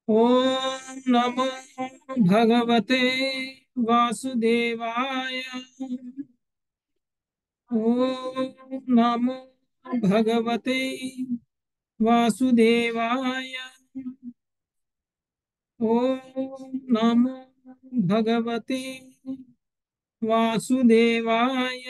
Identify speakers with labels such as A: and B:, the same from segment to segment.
A: ఓం నమో భగవతే వాసుదేవాయ ఓం నమో భగవతే వాసుదేవాయ ఓం నమో భగవతే వాసుదేవాయ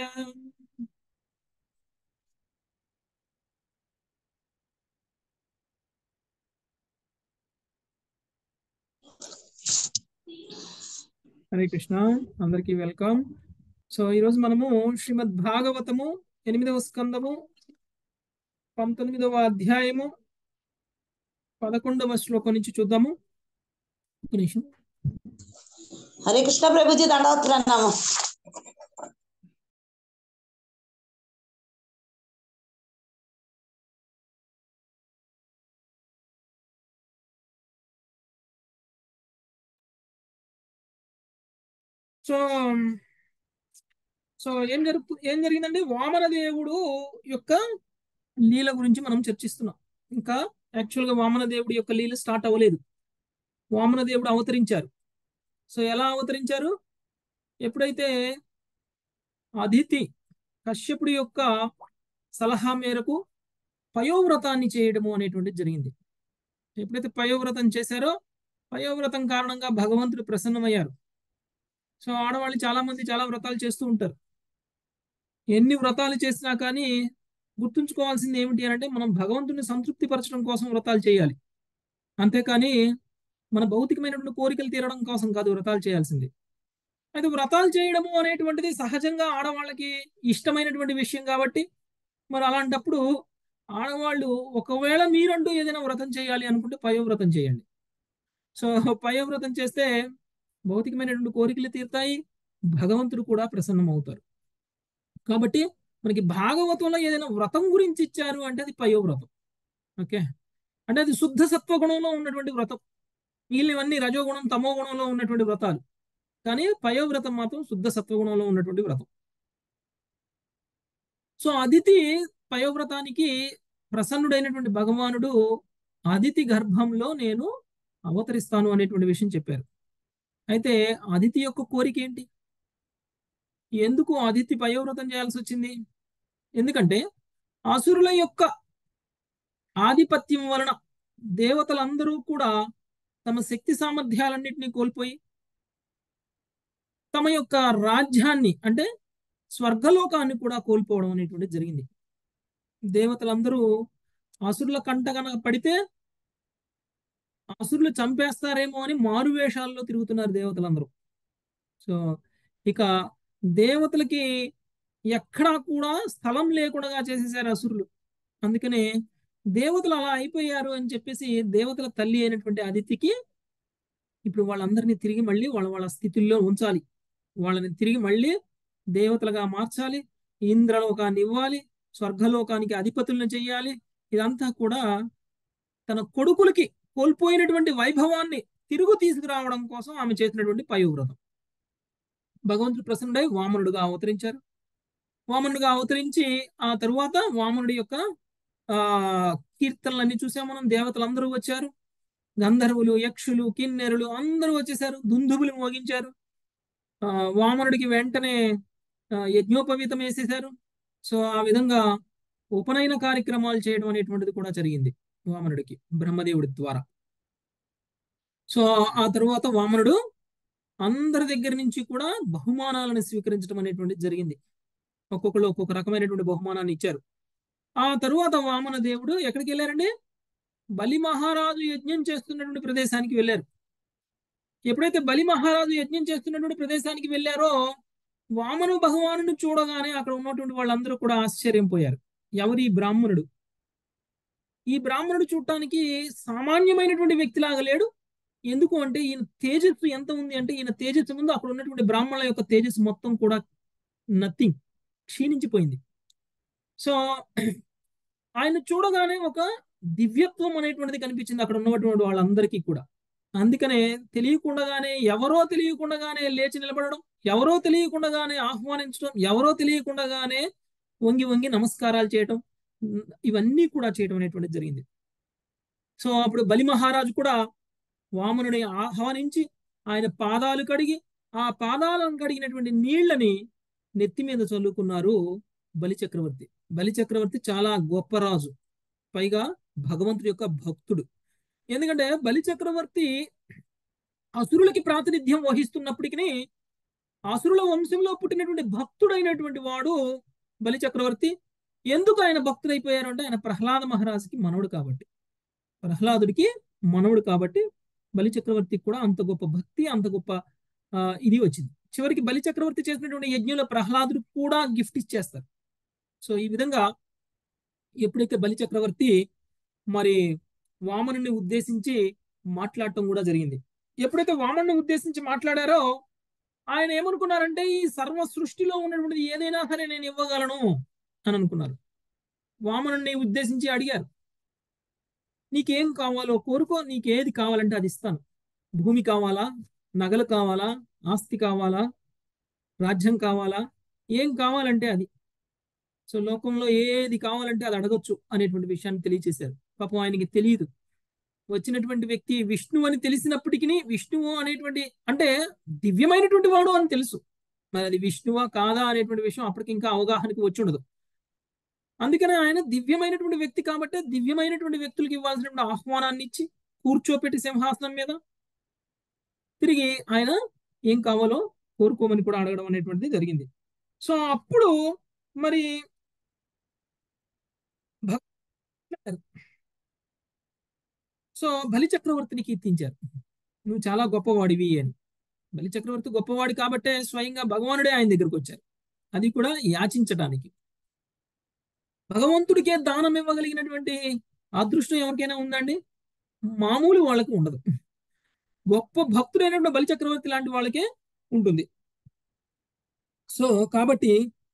A: హరే కృష్ణ అందరికీ వెల్కమ్ సో ఈరోజు మనము శ్రీమద్ భాగవతము ఎనిమిదవ స్కందము పంతొమ్మిదవ అధ్యాయము పదకొండవ శ్లోకం నుంచి చూద్దాము ఒక నిమిషం
B: हरे कृष्ण प्रभु जी दंडवत प्रणाम
A: సో సో ఏం జరుపు ఏం జరిగిందంటే వామన దేవుడు యొక్క లీల గురించి మనం చర్చిస్తున్నాం ఇంకా యాక్చువల్గా వామన దేవుడి యొక్క లీల స్టార్ట్ అవ్వలేదు వామన దేవుడు అవతరించారు సో ఎలా అవతరించారు ఎప్పుడైతే అదితి కశ్యపుడి యొక్క సలహా మేరకు పయోవ్రతాన్ని చేయడము అనేటువంటిది జరిగింది ఎప్పుడైతే పయోవ్రతం చేశారో పయోవ్రతం కారణంగా భగవంతుడు ప్రసన్నమయ్యారు సో ఆడవాళ్ళు చాలా మంది చాలా వ్రతాలు చేస్తూ ఉంటారు ఎన్ని వ్రతాలు చేసినా కానీ గుర్తుంచుకోవాల్సింది ఏమిటి అని అంటే మనం భగవంతుని సంతృప్తి పరచడం కోసం వ్రతాలు చేయాలి అంతేకాని మన భౌతికమైనటువంటి కోరికలు తీరడం కోసం కాదు వ్రతాలు చేయాల్సింది అయితే వ్రతాలు చేయడము అనేటువంటిది సహజంగా ఆడవాళ్ళకి ఇష్టమైనటువంటి విషయం కాబట్టి మరి అలాంటప్పుడు ఆడవాళ్ళు ఒకవేళ మీరంటూ ఏదైనా వ్రతం చేయాలి అనుకుంటే పయోవ్రతం చేయండి సో పయోవ్రతం చేస్తే భౌతికమైనటువంటి కోరికలు తీరుతాయి భగవంతుడు కూడా ప్రసన్నం అవుతారు కాబట్టి మనకి భాగవతంలో ఏదైనా వ్రతం గురించి ఇచ్చారు అంటే అది పయోవ్రతం ఓకే అంటే అది శుద్ధ సత్వగుణంలో ఉన్నటువంటి వ్రతం మిగిలినవన్నీ రజోగుణం తమో గుణంలో ఉన్నటువంటి వ్రతాలు కానీ పయోవ్రతం మాత్రం శుద్ధ సత్వగుణంలో ఉన్నటువంటి వ్రతం సో అదితి పయోవ్రతానికి ప్రసన్నుడైనటువంటి భగవానుడు అదితి గర్భంలో నేను అవతరిస్తాను అనేటువంటి విషయం చెప్పారు అయితే అదితి యొక్క కోరిక ఏంటి ఎందుకు అదితి పయోవ్రతం చేయాల్సి వచ్చింది ఎందుకంటే అసురుల యొక్క ఆధిపత్యం వలన దేవతలందరూ కూడా తమ శక్తి సామర్థ్యాలన్నింటినీ కోల్పోయి తమ యొక్క రాజ్యాన్ని అంటే స్వర్గలోకాన్ని కూడా కోల్పోవడం అనేటువంటిది జరిగింది దేవతలందరూ అసురుల కంట కనుక పడితే అసురులు చంపేస్తారేమో అని మారువేషాల్లో తిరుగుతున్నారు దేవతలందరూ సో ఇక దేవతలకి ఎక్కడా కూడా స్థలం లేకుండా చేసేసారు అసురులు అందుకనే దేవతలు అలా అయిపోయారు అని చెప్పేసి దేవతల తల్లి అయినటువంటి అదితికి ఇప్పుడు వాళ్ళందరినీ తిరిగి మళ్ళీ వాళ్ళ వాళ్ళ స్థితిలో ఉంచాలి వాళ్ళని తిరిగి మళ్ళీ దేవతలుగా మార్చాలి ఇంద్రలోకాన్ని ఇవ్వాలి స్వర్గలోకానికి అధిపతులను చెయ్యాలి ఇదంతా కూడా తన కొడుకులకి కోల్పోయినటువంటి వైభవాన్ని తిరుగు తీసుకురావడం కోసం ఆమె చేసినటువంటి పయోవ్రతం భగవంతుడు ప్రసన్నుడై వామనుడుగా అవతరించారు వామనుడుగా అవతరించి ఆ తరువాత వామనుడి యొక్క ఆ కీర్తనలన్నీ చూసాం మనం దేవతలందరూ వచ్చారు గంధర్వులు యక్షులు కిన్నెరులు అందరూ వచ్చేసారు దుందుబులు మోగించారు ఆ వామనుడికి వెంటనే యజ్ఞోపవీతం వేసేశారు సో ఆ విధంగా ఉపనయన కార్యక్రమాలు చేయడం అనేటువంటిది కూడా జరిగింది వామనుడికి బ్రహ్మదేవుడి ద్వారా సో ఆ తరువాత వామనుడు అందరి దగ్గర నుంచి కూడా బహుమానాలను స్వీకరించడం అనేటువంటిది జరిగింది ఒక్కొక్కరు ఒక్కొక్క రకమైనటువంటి బహుమానాన్ని ఇచ్చారు ఆ తరువాత వామన దేవుడు ఎక్కడికి వెళ్ళారండి బలి మహారాజు యజ్ఞం చేస్తున్నటువంటి ప్రదేశానికి వెళ్ళారు ఎప్పుడైతే బలి మహారాజు యజ్ఞం చేస్తున్నటువంటి ప్రదేశానికి వెళ్ళారో వామను భగవాను చూడగానే అక్కడ ఉన్నటువంటి వాళ్ళందరూ కూడా ఆశ్చర్యంపోయారు ఎవరి బ్రాహ్మణుడు ఈ బ్రాహ్మణుడు చూడటానికి సామాన్యమైనటువంటి వ్యక్తిలాగా లేడు ఎందుకు అంటే ఈయన తేజస్సు ఎంత ఉంది అంటే ఈయన తేజస్సు ముందు అక్కడ ఉన్నటువంటి బ్రాహ్మణుల యొక్క తేజస్సు మొత్తం కూడా నథింగ్ క్షీణించిపోయింది సో ఆయన చూడగానే ఒక దివ్యత్వం అనేటువంటిది కనిపించింది అక్కడ ఉన్నటువంటి వాళ్ళందరికీ కూడా అందుకనే తెలియకుండానే ఎవరో తెలియకుండానే లేచి నిలబడడం ఎవరో తెలియకుండానే ఆహ్వానించడం ఎవరో తెలియకుండానే వంగి వంగి నమస్కారాలు చేయటం ఇవన్నీ కూడా చేయడం అనేటువంటిది జరిగింది సో అప్పుడు బలి మహారాజు కూడా వామనుని ఆహ్వానించి ఆయన పాదాలు కడిగి ఆ పాదాలను కడిగినటువంటి నీళ్లని నెత్తి మీద చల్లుకున్నారు బలి చక్రవర్తి బలి చక్రవర్తి చాలా గొప్ప రాజు పైగా భగవంతుడి యొక్క భక్తుడు ఎందుకంటే బలి చక్రవర్తి అసురులకి ప్రాతినిధ్యం వహిస్తున్నప్పటికీ అసురుల వంశంలో పుట్టినటువంటి భక్తుడైనటువంటి వాడు బలి చక్రవర్తి ఎందుకు ఆయన భక్తుడైపోయారు అంటే ఆయన ప్రహ్లాద మహారాజుకి మనవుడు కాబట్టి ప్రహ్లాదుడికి మనవుడు కాబట్టి బలి చక్రవర్తికి కూడా అంత గొప్ప భక్తి అంత గొప్ప ఆ, ఇది వచ్చింది చివరికి బలి చక్రవర్తి చేసినటువంటి యజ్ఞంలో ప్రహ్లాదుడు కూడా గిఫ్ట్ ఇచ్చేస్తారు సో ఈ విధంగా ఎప్పుడైతే బలి చక్రవర్తి మరి వామనుని ఉద్దేశించి మాట్లాడటం కూడా జరిగింది ఎప్పుడైతే వామనుని ఉద్దేశించి మాట్లాడారో ఆయన ఏమనుకున్నారంటే ఈ సర్వ సృష్టిలో ఉన్నటువంటిది ఏదైనా సరే నేను ఇవ్వగలను అని అనుకున్నారు వామనుని ఉద్దేశించి అడిగారు నీకేం కావాలో కోరుకో నీకేది కావాలంటే అది ఇస్తాను భూమి కావాలా నగలు కావాలా ఆస్తి కావాలా రాజ్యం కావాలా ఏం కావాలంటే అది సో లోకంలో ఏది కావాలంటే అది అడగొచ్చు అనేటువంటి విషయాన్ని తెలియచేశారు పాపం ఆయనకి తెలియదు వచ్చినటువంటి వ్యక్తి విష్ణువు అని తెలిసినప్పటికీ విష్ణువు అనేటువంటి అంటే దివ్యమైనటువంటి వాడు అని తెలుసు మరి అది విష్ణువా కాదా అనేటువంటి విషయం అప్పటికి ఇంకా అవగాహనకి వచ్చి ఉండదు అందుకనే ఆయన దివ్యమైనటువంటి వ్యక్తి కాబట్టి దివ్యమైనటువంటి వ్యక్తులకు ఇవ్వాల్సినటువంటి ఆహ్వానాన్ని ఇచ్చి కూర్చోపెట్టి సింహాసనం మీద తిరిగి ఆయన ఏం కావాలో కోరుకోమని కూడా అడగడం అనేటువంటిది జరిగింది సో అప్పుడు మరి భక్- సో బలి చక్రవర్తిని కీర్తించారు నువ్వు చాలా గొప్పవాడివి అని బలి చక్రవర్తి గొప్పవాడు కాబట్టే స్వయంగా భగవానుడే ఆయన దగ్గరకు వచ్చారు అది కూడా యాచించటానికి భగవంతుడికే దానం ఇవ్వగలిగినటువంటి అదృష్టం ఎవరికైనా ఉందండి మామూలు వాళ్ళకి ఉండదు గొప్ప భక్తుడైనటువంటి బలి చక్రవర్తి లాంటి వాళ్ళకే ఉంటుంది సో కాబట్టి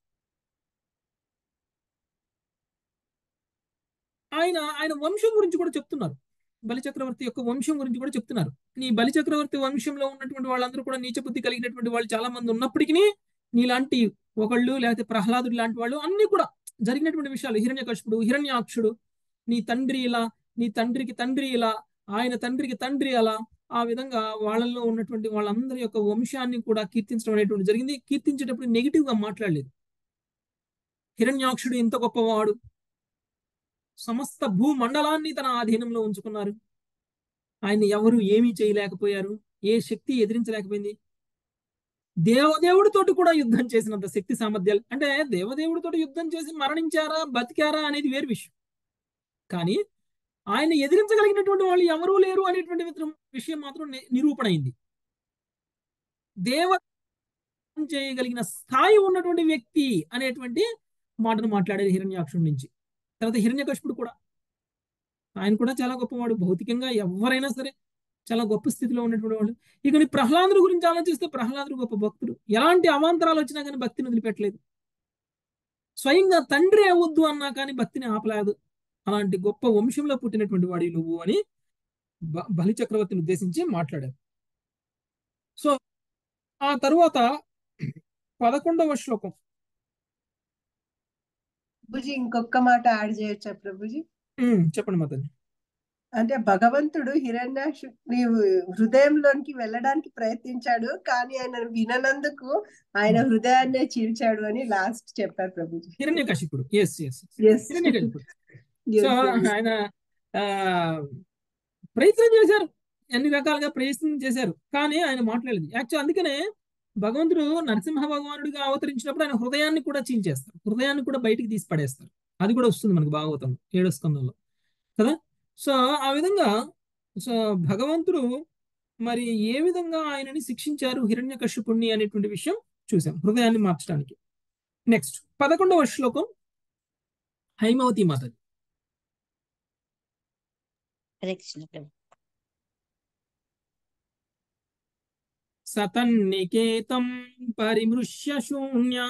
A: ఆయన ఆయన వంశం గురించి కూడా చెప్తున్నారు బలి చక్రవర్తి యొక్క వంశం గురించి కూడా చెప్తున్నారు నీ బలి చక్రవర్తి వంశంలో ఉన్నటువంటి వాళ్ళందరూ కూడా నీచ బుద్ధి కలిగినటువంటి వాళ్ళు చాలా మంది ఉన్నప్పటికీ నీలాంటి ఒకళ్ళు లేకపోతే ప్రహ్లాదుడు లాంటి వాళ్ళు అన్ని కూడా జరిగినటువంటి విషయాలు హిరణ్యకశిపుడు హిరణ్యాక్షుడు నీ తండ్రి ఇలా నీ తండ్రికి తండ్రి ఇలా ఆయన తండ్రికి తండ్రి అలా ఆ విధంగా వాళ్ళల్లో ఉన్నటువంటి వాళ్ళందరి యొక్క వంశాన్ని కూడా కీర్తించడం అనేటువంటి జరిగింది కీర్తించేటప్పుడు నెగిటివ్ గా మాట్లాడలేదు హిరణ్యాక్షుడు ఇంత గొప్పవాడు సమస్త భూమండలాన్ని తన ఆధీనంలో ఉంచుకున్నారు ఆయన ఎవరు ఏమీ చేయలేకపోయారు ఏ శక్తి ఎదిరించలేకపోయింది దేవదేవుడితోటి కూడా యుద్ధం చేసినంత శక్తి సామర్థ్యాలు అంటే దేవదేవుడితోటి యుద్ధం చేసి మరణించారా బతికారా అనేది వేరు విషయం కానీ ఆయన ఎదిరించగలిగినటువంటి వాళ్ళు ఎవరూ లేరు అనేటువంటి విత్రం- విషయం మాత్రం ని- నిరూపణ అయింది దేవ చేయగలిగిన స్థాయి ఉన్నటువంటి వ్యక్తి అనేటువంటి మాటను మాట్లాడేది హిరణ్యాక్షుడి నుంచి తర్వాత హిరణ్యకశిపుడు కూడా ఆయన కూడా చాలా గొప్పవాడు భౌతికంగా ఎవరైనా సరే చాలా గొప్ప స్థితిలో ఉన్నటువంటి వాళ్ళు ఇక నీ ప్రహ్లాదుడి గురించి ఆలోచిస్తే ప్రహ్లాదుడు గొప్ప భక్తుడు ఎలాంటి అవాంతరాలు వచ్చినా కానీ భక్తిని వదిలిపెట్టలేదు స్వయంగా తండ్రి అవ్వద్దు అన్నా కానీ భక్తిని ఆపలేదు అలాంటి గొప్ప వంశంలో పుట్టినటువంటి వాడి నువ్వు అని బ- బలి చక్రవర్తిని ఉద్దేశించి మాట్లాడారు సో ఆ తరువాత పదకొండవ శ్లోకం
C: ప్రభుజీ ఇంకొక మాట యాడ్ చేయొచ్చా ప్రభుజీ
A: ఉమ్, చెప్పండి మాతాజీ
C: అంటే భగవంతుడు హిరణ్యాక్షుని హృదయంలోనికి వెళ్ళడానికి ప్రయత్నించాడు కానీ ఆయన విననందుకు ఆయన హృదయాన్నే చీల్చాడు అని లాస్ట్ చెప్పారు ప్రభుజీ
A: హిరణ్యకశిపుడు ఎస్ ఎస్
C: ఎస్
A: హిరణ్యకశిపుడు సో ఆయన ఆ, ప్రయత్నం చేశారు అన్ని రకాలుగా ప్రయత్నం చేశారు కానీ ఆయన మాట్లాడలేదు యాక్చువల్ అందుకనే భగవంతుడు నరసింహ భగవానుడిగా అవతరించినప్పుడు ఆయన హృదయాన్ని కూడా చీల్చేస్తారు హృదయాన్ని కూడా బయటికి తీసి పడేస్తారు అది కూడా వస్తుంది మనకు భాగవతం ఏడో స్కందంలో కదా సో ఆ విధంగా సో భగవంతుడు మరి ఏ విధంగా ఆయనని శిక్షించారు హిరణ్యకశ్యపుణ్ణి అనేటువంటి విషయం చూసాం హృదయాన్ని మార్చడానికి నెక్స్ట్ పదకొండవ శ్లోకం హైమవతి మాత
D: హరే కృష్ణ ప్రభు
A: సతన్నికేతం పరిమృశ్య శూన్యా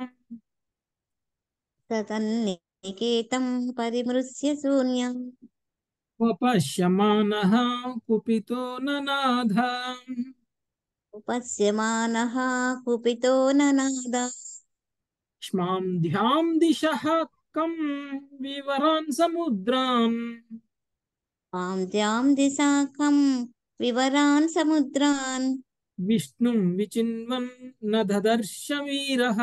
D: సతన్నికేతం పరిమృశ్య శూన్యం
A: ఉపశ్యమానః కుపితో ననాథ
D: ఉపస్యమానః కుపితో ననాద
A: క్ష్మాం ధ్యాం దిశః కం వివరాన్ సముద్రాన్
D: ఆం ద్యాం దిశాకం వివరాన్ సముద్రాన్
A: విష్ణుం విచిన్వన్ నదర్శ వీరః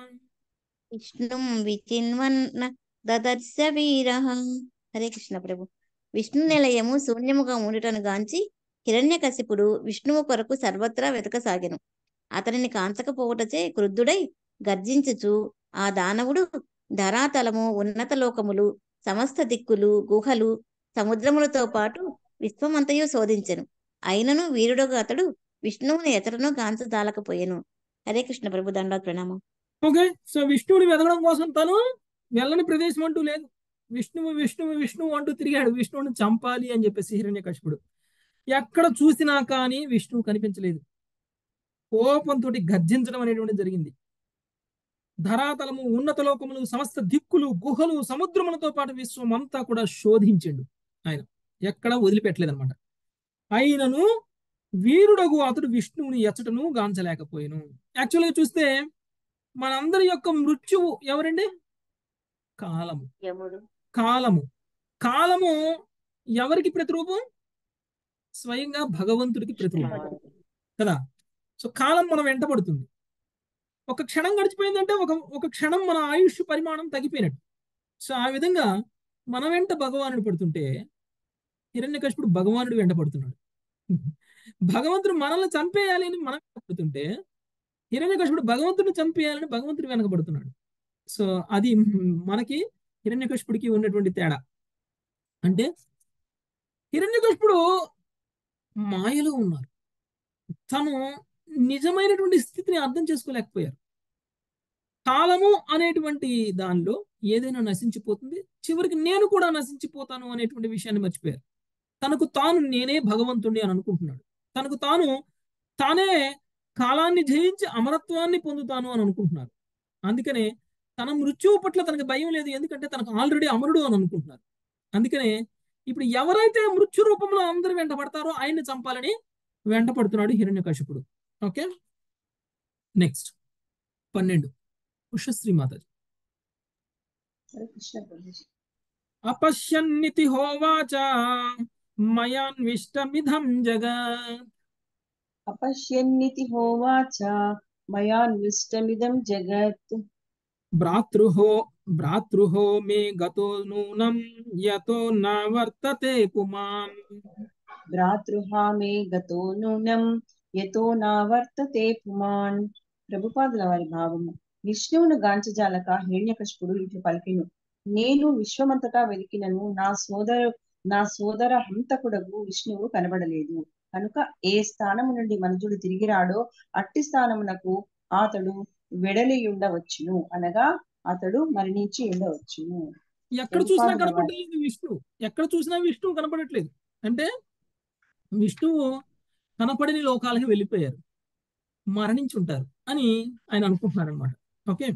D: విష్ణుం విచిన్వన్న దదర్శ వీర హరే కృష్ణ ప్రభు విష్ణు నిలయము శూన్యముగా ఉండుటను గాంచి హిరణ్యకశిపుడు విష్ణువు కొరకు సర్వత్రా వెతకసాగెను అతనిని కాంచకపోవుటచే క్రుద్ధుడై గర్జించుచు ఆ దానవుడు ధరాతలము ఉన్నత లోకములు సమస్త దిక్కులు గుహలు సముద్రములతో పాటు విశ్వమంతయు శోధించెను అయినను వీరుడుగా అతడు విష్ణువుని ఎతడను గాంచదాలకపోయెను హరే కృష్ణ ప్రభు దండా ప్రణామం
A: ఓకే సో విష్ణువుని వెతకడం కోసం తను వెళ్ళని ప్రదేశం అంటూ లేదు విష్ణువు విష్ణువు విష్ణువు అంటూ తిరిగాడు విష్ణువుని చంపాలి అని చెప్పేసి హిరణ్యకశిపుడు ఎక్కడ చూసినా కానీ విష్ణువు కనిపించలేదు కోపంతో గర్జించడం అనేటువంటి జరిగింది ధరాతలము ఉన్నత లోకములు సమస్త దిక్కులు గుహలు సముద్రములతో పాటు విశ్వం అంతా కూడా శోధించిండు ఆయన ఎక్కడ వదిలిపెట్టలేదు అనమాట అయినను వీరుడగు అతడు విష్ణువుని ఎచ్చటను గాంచలేకపోయాను యాక్చువల్గా చూస్తే మనందరి యొక్క మృత్యువు ఎవరండి కాలము
D: యముడు
A: కాలము కాలము ఎవరికి ప్రతిరూపం స్వయంగా భగవంతుడికి ప్రతిరూపం కదా సో కాలం మనం వెంటబడుతుంది ఒక క్షణం గడిచిపోయిందంటే ఒక ఒక క్షణం మన ఆయుష్ పరిమాణం తగ్గిపోయినట్టు సో ఆ విధంగా మన వెంట భగవానుడు పడుతుంటే హిరణ్యకశిపుడు భగవానుడు వెంట పడుతున్నాడు భగవంతుడు మనల్ని చంపేయాలి అని మనం పడుతుంటే హిరణ్యకశిపుడు భగవంతుడిని చంపేయాలని భగవంతుడు వెనకబడుతున్నాడు సో అది మనకి హిరణ్యకశిపుడికి ఉన్నటువంటి తేడా అంటే హిరణ్యకశిపుడు మాయలో ఉన్నారు తను నిజమైనటువంటి స్థితిని అర్థం చేసుకోలేకపోయారు కాలము అనేటువంటి దానిలో ఏదైనా నశించిపోతుంది చివరికి నేను కూడా నశించిపోతాను అనేటువంటి విషయాన్ని మర్చిపోయారు తనకు తాను నేనే భగవంతుణ్ణి అని అనుకుంటున్నాడు తనకు తాను తానే కాలాన్ని జయించి అమరత్వాన్ని పొందుతాను అని అనుకుంటున్నారు అందుకనే తన మృత్యువు పట్ల తనకు భయం లేదు ఎందుకంటే తనకు ఆల్రెడీ అమరుడు అని అనుకుంటున్నారు అందుకనే ఇప్పుడు ఎవరైతే మృత్యు రూపంలో అందరూ వెంట పడతారో ఆయన్ని చంపాలని వెంట పడుతున్నాడు హిరణ్యకశిపుడు ఓకే నెక్స్ట్ పన్నెండు ఉషశ్రీ మాతాజీ
C: హరే కృష్ణ ప్రభుజీ
A: అపశ్యన్నితి హోవాచ మయాన్విష్టమిధం జగత్
E: अपश्यन्निति होवाच मयान्विष्टमिदं जगत्
A: భ్రాతృహో భ్రాతృహో మే గతో నూనం యతో నా వర్తతే పుమాన్
E: భ్రాతృహా మే గతో నూనం యతో నా వర్తతే పుమాన్ ప్రభుపాదుల వారి భావము విష్ణువును గాంచజాలక హిరణ్యకశిపుడు ఇట్లు పలికెను నేను విశ్వమంతటా వెలికినను నా సోదర నా సోదర హంతకుడగు విష్ణువు కనబడలేదు కనుక ఏ స్థానము నుండి మనుజుడు తిరిగి రాడో అట్టి స్థానమునకు అతడు వెడలి ఉండవచ్చును అనగా అతడు మరణించి ఉండవచ్చును
A: ఎక్కడ చూసినా
E: ప్రభుపాదుల వారి
A: కనపడలేదు విష్ణువు ఎక్కడ చూసినా విష్ణువు కనపడట్లేదు అంటే విష్ణువు కనపడని లోకాలకి వెళ్ళిపోయారు మరణించి ఉంటారు అని ఆయన అనుకుంటున్నారు అనమాట ఓకే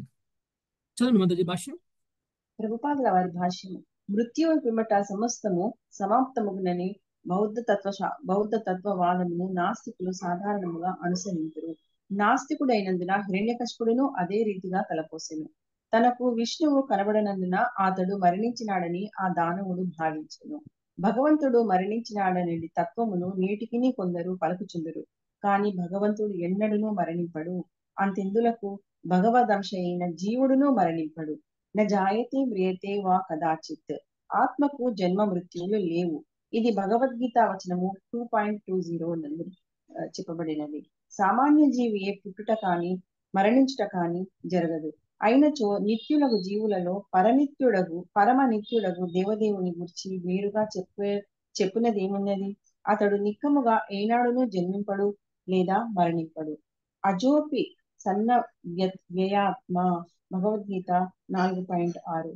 A: చదవండి మాతాజీ భాష్యం
E: ప్రభుపాదుల వారి భాష్యము మృత్యువు పిమ్మట సమస్తము సమాప్తముగునని బౌద్ధ తత్వ శా- బౌద్ధ తత్వవాదమును నాస్తికులు సాధారణముగా అనుసరించరు నాస్తికుడైనందున హిరణ్యకశిపుడును అదే రీతిగా తలపోసెను తనకు విష్ణువు కనబడనందున అతడు మరణించినాడని ఆ దానవుడు భావించెను భగవంతుడు మరణించినాడనే తత్వమును నేటికిని కొందరు పలుకుచుందరు కాని భగవంతుడు ఎన్నడూనూ మరణింపడు అంతెందులకు భగవదంశ అయిన జీవుడును మరణింపడు న జాయతే మ్రియతే వా కదాచిత్ ఆత్మకు జన్మ మృత్యువులు లేవు ఇది భగవద్గీత వచనము టూ పాయింట్ టూ జీరో నందు ఆ, చెప్పబడినది సామాన్య జీవి ఏ పుట్టుట కాని మరణించుట కాని జరగదు అయినచో నిత్యులకు జీవులలో పరనిత్యుడగు పరమ నిత్యుడగు దేవదేవుని గురించి వేరుగా చెప్పే చెప్పునదేమున్నది అతడు నిక్కముగా ఏనాడును జన్మింపడు లేదా మరణింపడు అజోపి సన్న వ్య- వ్యయాత్మ భగవద్గీత నాలుగు పాయింట్ ఆరు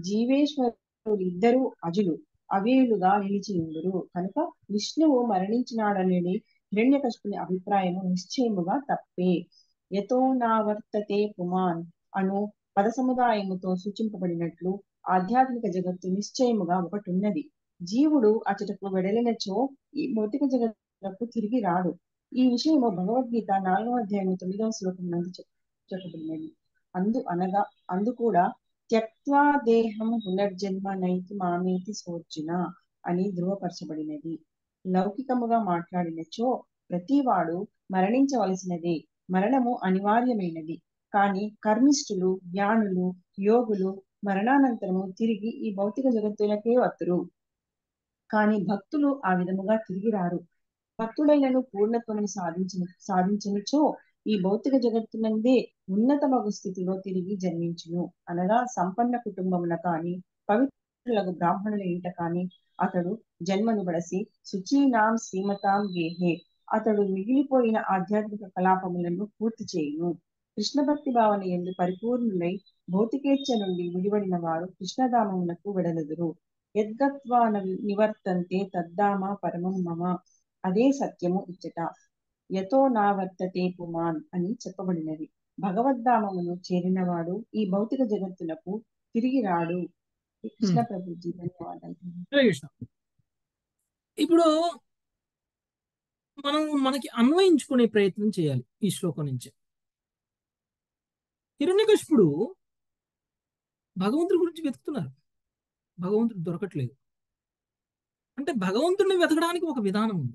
E: జీవేశ్వరుడు ఇద్దరు అజులు అవేయులుగా నిలిచి ఉందరు కనుక విష్ణువు మరణించినాడనేది హిరణ్యకశిపుని అభిప్రాయము నిశ్చయముగా తప్పే యతో నా వర్తతే పుమాన్ అను పద సముదాయముతో సూచింపబడినట్లు ఆధ్యాత్మిక జగత్తు నిశ్చయముగా ఒకటి ఉన్నది జీవుడు అచటకు వెడలినచో ఈ భౌతిక జగత్తుకు తిరిగి రాడు ఈ విషయము భగవద్గీత నాలుగవ అధ్యాయం తొమ్మిదవ శ్లోకం నందు చెప్- చెప్పబడినది అందు అనగా అందు కూడా త్యక్వా దేహం పునర్జన్మ నైతి మామేతి సోర్జున అని ధృవపరచబడినది లౌకికముగా మాట్లాడినచో ప్రతివాడు మరణించవలసినదే మరణము అనివార్యమైనది కానీ కర్మిష్ఠులు జ్ఞానులు యోగులు మరణానంతరము తిరిగి ఈ భౌతిక జగత్తులకే వత్తురు కానీ భక్తులు ఆ విధముగా తిరిగి రారు భక్తుడైనను పూర్ణత్వమును సాధించిన సాధించినచో ఈ భౌతిక జగత్తునందే ఉన్నతమగు స్థితిలో తిరిగి జన్మించును అనగా సంపన్న కుటుంబమున కాని పవిత్రులకు బ్రాహ్మణుల ఇంట కాని అతడు జన్మను బడసి శుచీనాం శ్రీమతాం గేహే అతడు మిగిలిపోయిన ఆధ్యాత్మిక కలాపములను పూర్తి చేయును కృష్ణ భక్తి భావన ఎందు పరిపూర్ణులై భౌతికేచ్ఛ నుండి విడివడిన వారు కృష్ణధామమునకు వెడలదురు యద్గత్వా నివర్తంతే తద్దామ పరమం మమ అదే సత్యము ఇచ్చట యతో నా వర్తతే పుమాన్ అని చెప్పబడినది భగవద్ధామమును చేరినవాడు ఈ భౌతిక జగత్తునకు తిరిగి రాడు కృష్ణ ప్రభుజీ ధన్యవాదాలు
A: హరే కృష్ణ ఇప్పుడు మనం మనకి అన్వయించుకునే ప్రయత్నం చేయాలి ఈ శ్లోకం నుంచి హిరణ్యకశిపుడు భగవంతుడి గురించి వెతుకుతున్నారు భగవంతుడు దొరకట్లేదు అంటే భగవంతుడిని వెతకడానికి ఒక విధానం ఉంది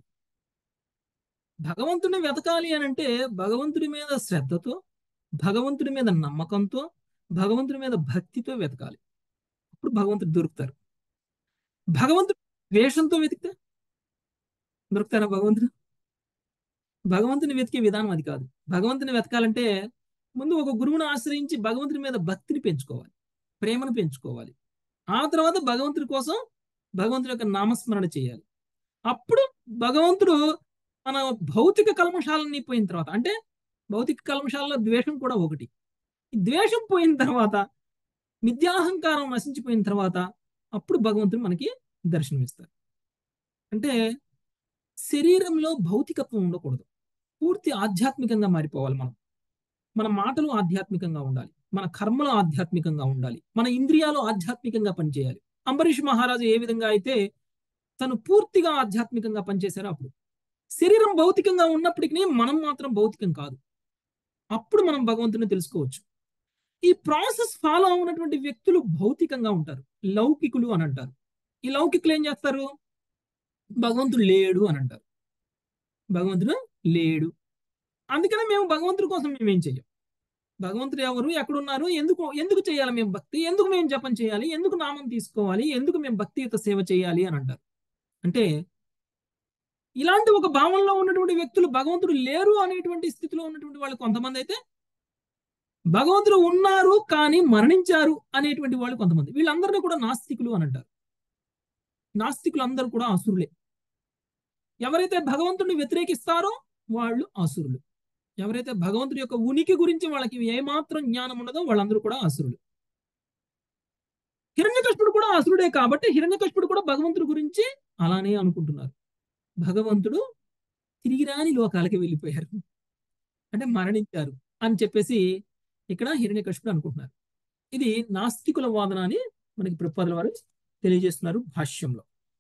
A: భగవంతుడిని వెతకాలి అని అంటే భగవంతుడి మీద శ్రద్ధతో భగవంతుడి మీద నమ్మకంతో భగవంతుడి మీద భక్తితో వెతకాలి అప్పుడు భగవంతుడు దొరుకుతారు భగవంతుడు ద్వేషంతో వెతికితే దొరుకుతారా భగవంతుడు భగవంతుని వెతికే విధానం అది కాదు భగవంతుని వెతకాలంటే ముందు ఒక గురువును ఆశ్రయించి భగవంతుని మీద భక్తిని పెంచుకోవాలి ప్రేమను పెంచుకోవాలి ఆ తర్వాత భగవంతుడి కోసం భగవంతుడి యొక్క నామస్మరణ చేయాలి అప్పుడు భగవంతుడు మన భౌతిక కల్మషాలన్నీ పోయిన తర్వాత అంటే భౌతిక కల్మషాలలో ద్వేషం కూడా ఒకటి ఈ ద్వేషం పోయిన తర్వాత మిథ్యాహంకారం నశించిపోయిన తర్వాత అప్పుడు భగవంతుడు మనకి దర్శనమిస్తారు అంటే శరీరంలో భౌతికత్వం ఉండకూడదు పూర్తి ఆధ్యాత్మికంగా మారిపోవాలి మనం మన మాటలు ఆధ్యాత్మికంగా ఉండాలి మన కర్మలు ఆధ్యాత్మికంగా ఉండాలి మన ఇంద్రియాలు ఆధ్యాత్మికంగా పనిచేయాలి అంబరీష్ మహారాజు ఏ విధంగా అయితే తను పూర్తిగా ఆధ్యాత్మికంగా పనిచేశారో అప్పుడు శరీరం భౌతికంగా ఉన్నప్పటికీ మనం మాత్రం భౌతికం కాదు అప్పుడు మనం భగవంతుని తెలుసుకోవచ్చు ఈ ప్రాసెస్ ఫాలో అవునటువంటి వ్యక్తులు భౌతికంగా ఉంటారు లౌకికులు అని అంటారు ఈ లౌకికులు ఏం చేస్తారు భగవంతుడు లేడు అని అంటారు భగవంతుడు లేడు అందుకనే మేము భగవంతుడి కోసం మేము ఏం చెయ్యం భగవంతుడు ఎవరు ఎక్కడున్నారు ఎందుకు ఎందుకు చేయాలి మేము భక్తి ఎందుకు మేము జపం చేయాలి ఎందుకు నామం తీసుకోవాలి ఎందుకు మేము భక్తియుత సేవ చేయాలి అని అంటారు అంటే ఇలాంటి ఒక భావనలో ఉన్నటువంటి వ్యక్తులు భగవంతుడు లేరు అనేటువంటి స్థితిలో ఉన్నటువంటి వాళ్ళు కొంతమంది అయితే భగవంతుడు ఉన్నారు కానీ మరణించారు అనేటువంటి వాళ్ళు కొంతమంది వీళ్ళందరినీ కూడా నాస్తికులు అని అంటారు నాస్తికులు అందరూ కూడా అసురులే ఎవరైతే భగవంతుడిని వ్యతిరేకిస్తారో వాళ్ళు అసురులు ఎవరైతే భగవంతుడి యొక్క ఉనికి గురించి వాళ్ళకి ఏమాత్రం జ్ఞానం ఉండదో వాళ్ళందరూ కూడా అసురులు హిరణ్యకృష్ణుడు కూడా అసురుడే కాబట్టి హిరణ్యకృష్ణుడు కూడా భగవంతుడి గురించి అలానే అనుకుంటున్నారు భగవంతుడు తిరిగి రాని లోకాలకి వెళ్ళిపోయారు అంటే మరణించారు అని చెప్పేసి ఇక్కడ హిరణ్యకృష్ణుడు అనుకుంటున్నారు ఇది నాస్తికుల వాదన అని మనకి ప్రపాదుల వారు తెలియజేస్తున్నారు భాష్యంలో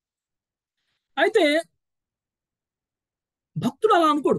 A: అయితే భక్తుడు అలా అనుకోడు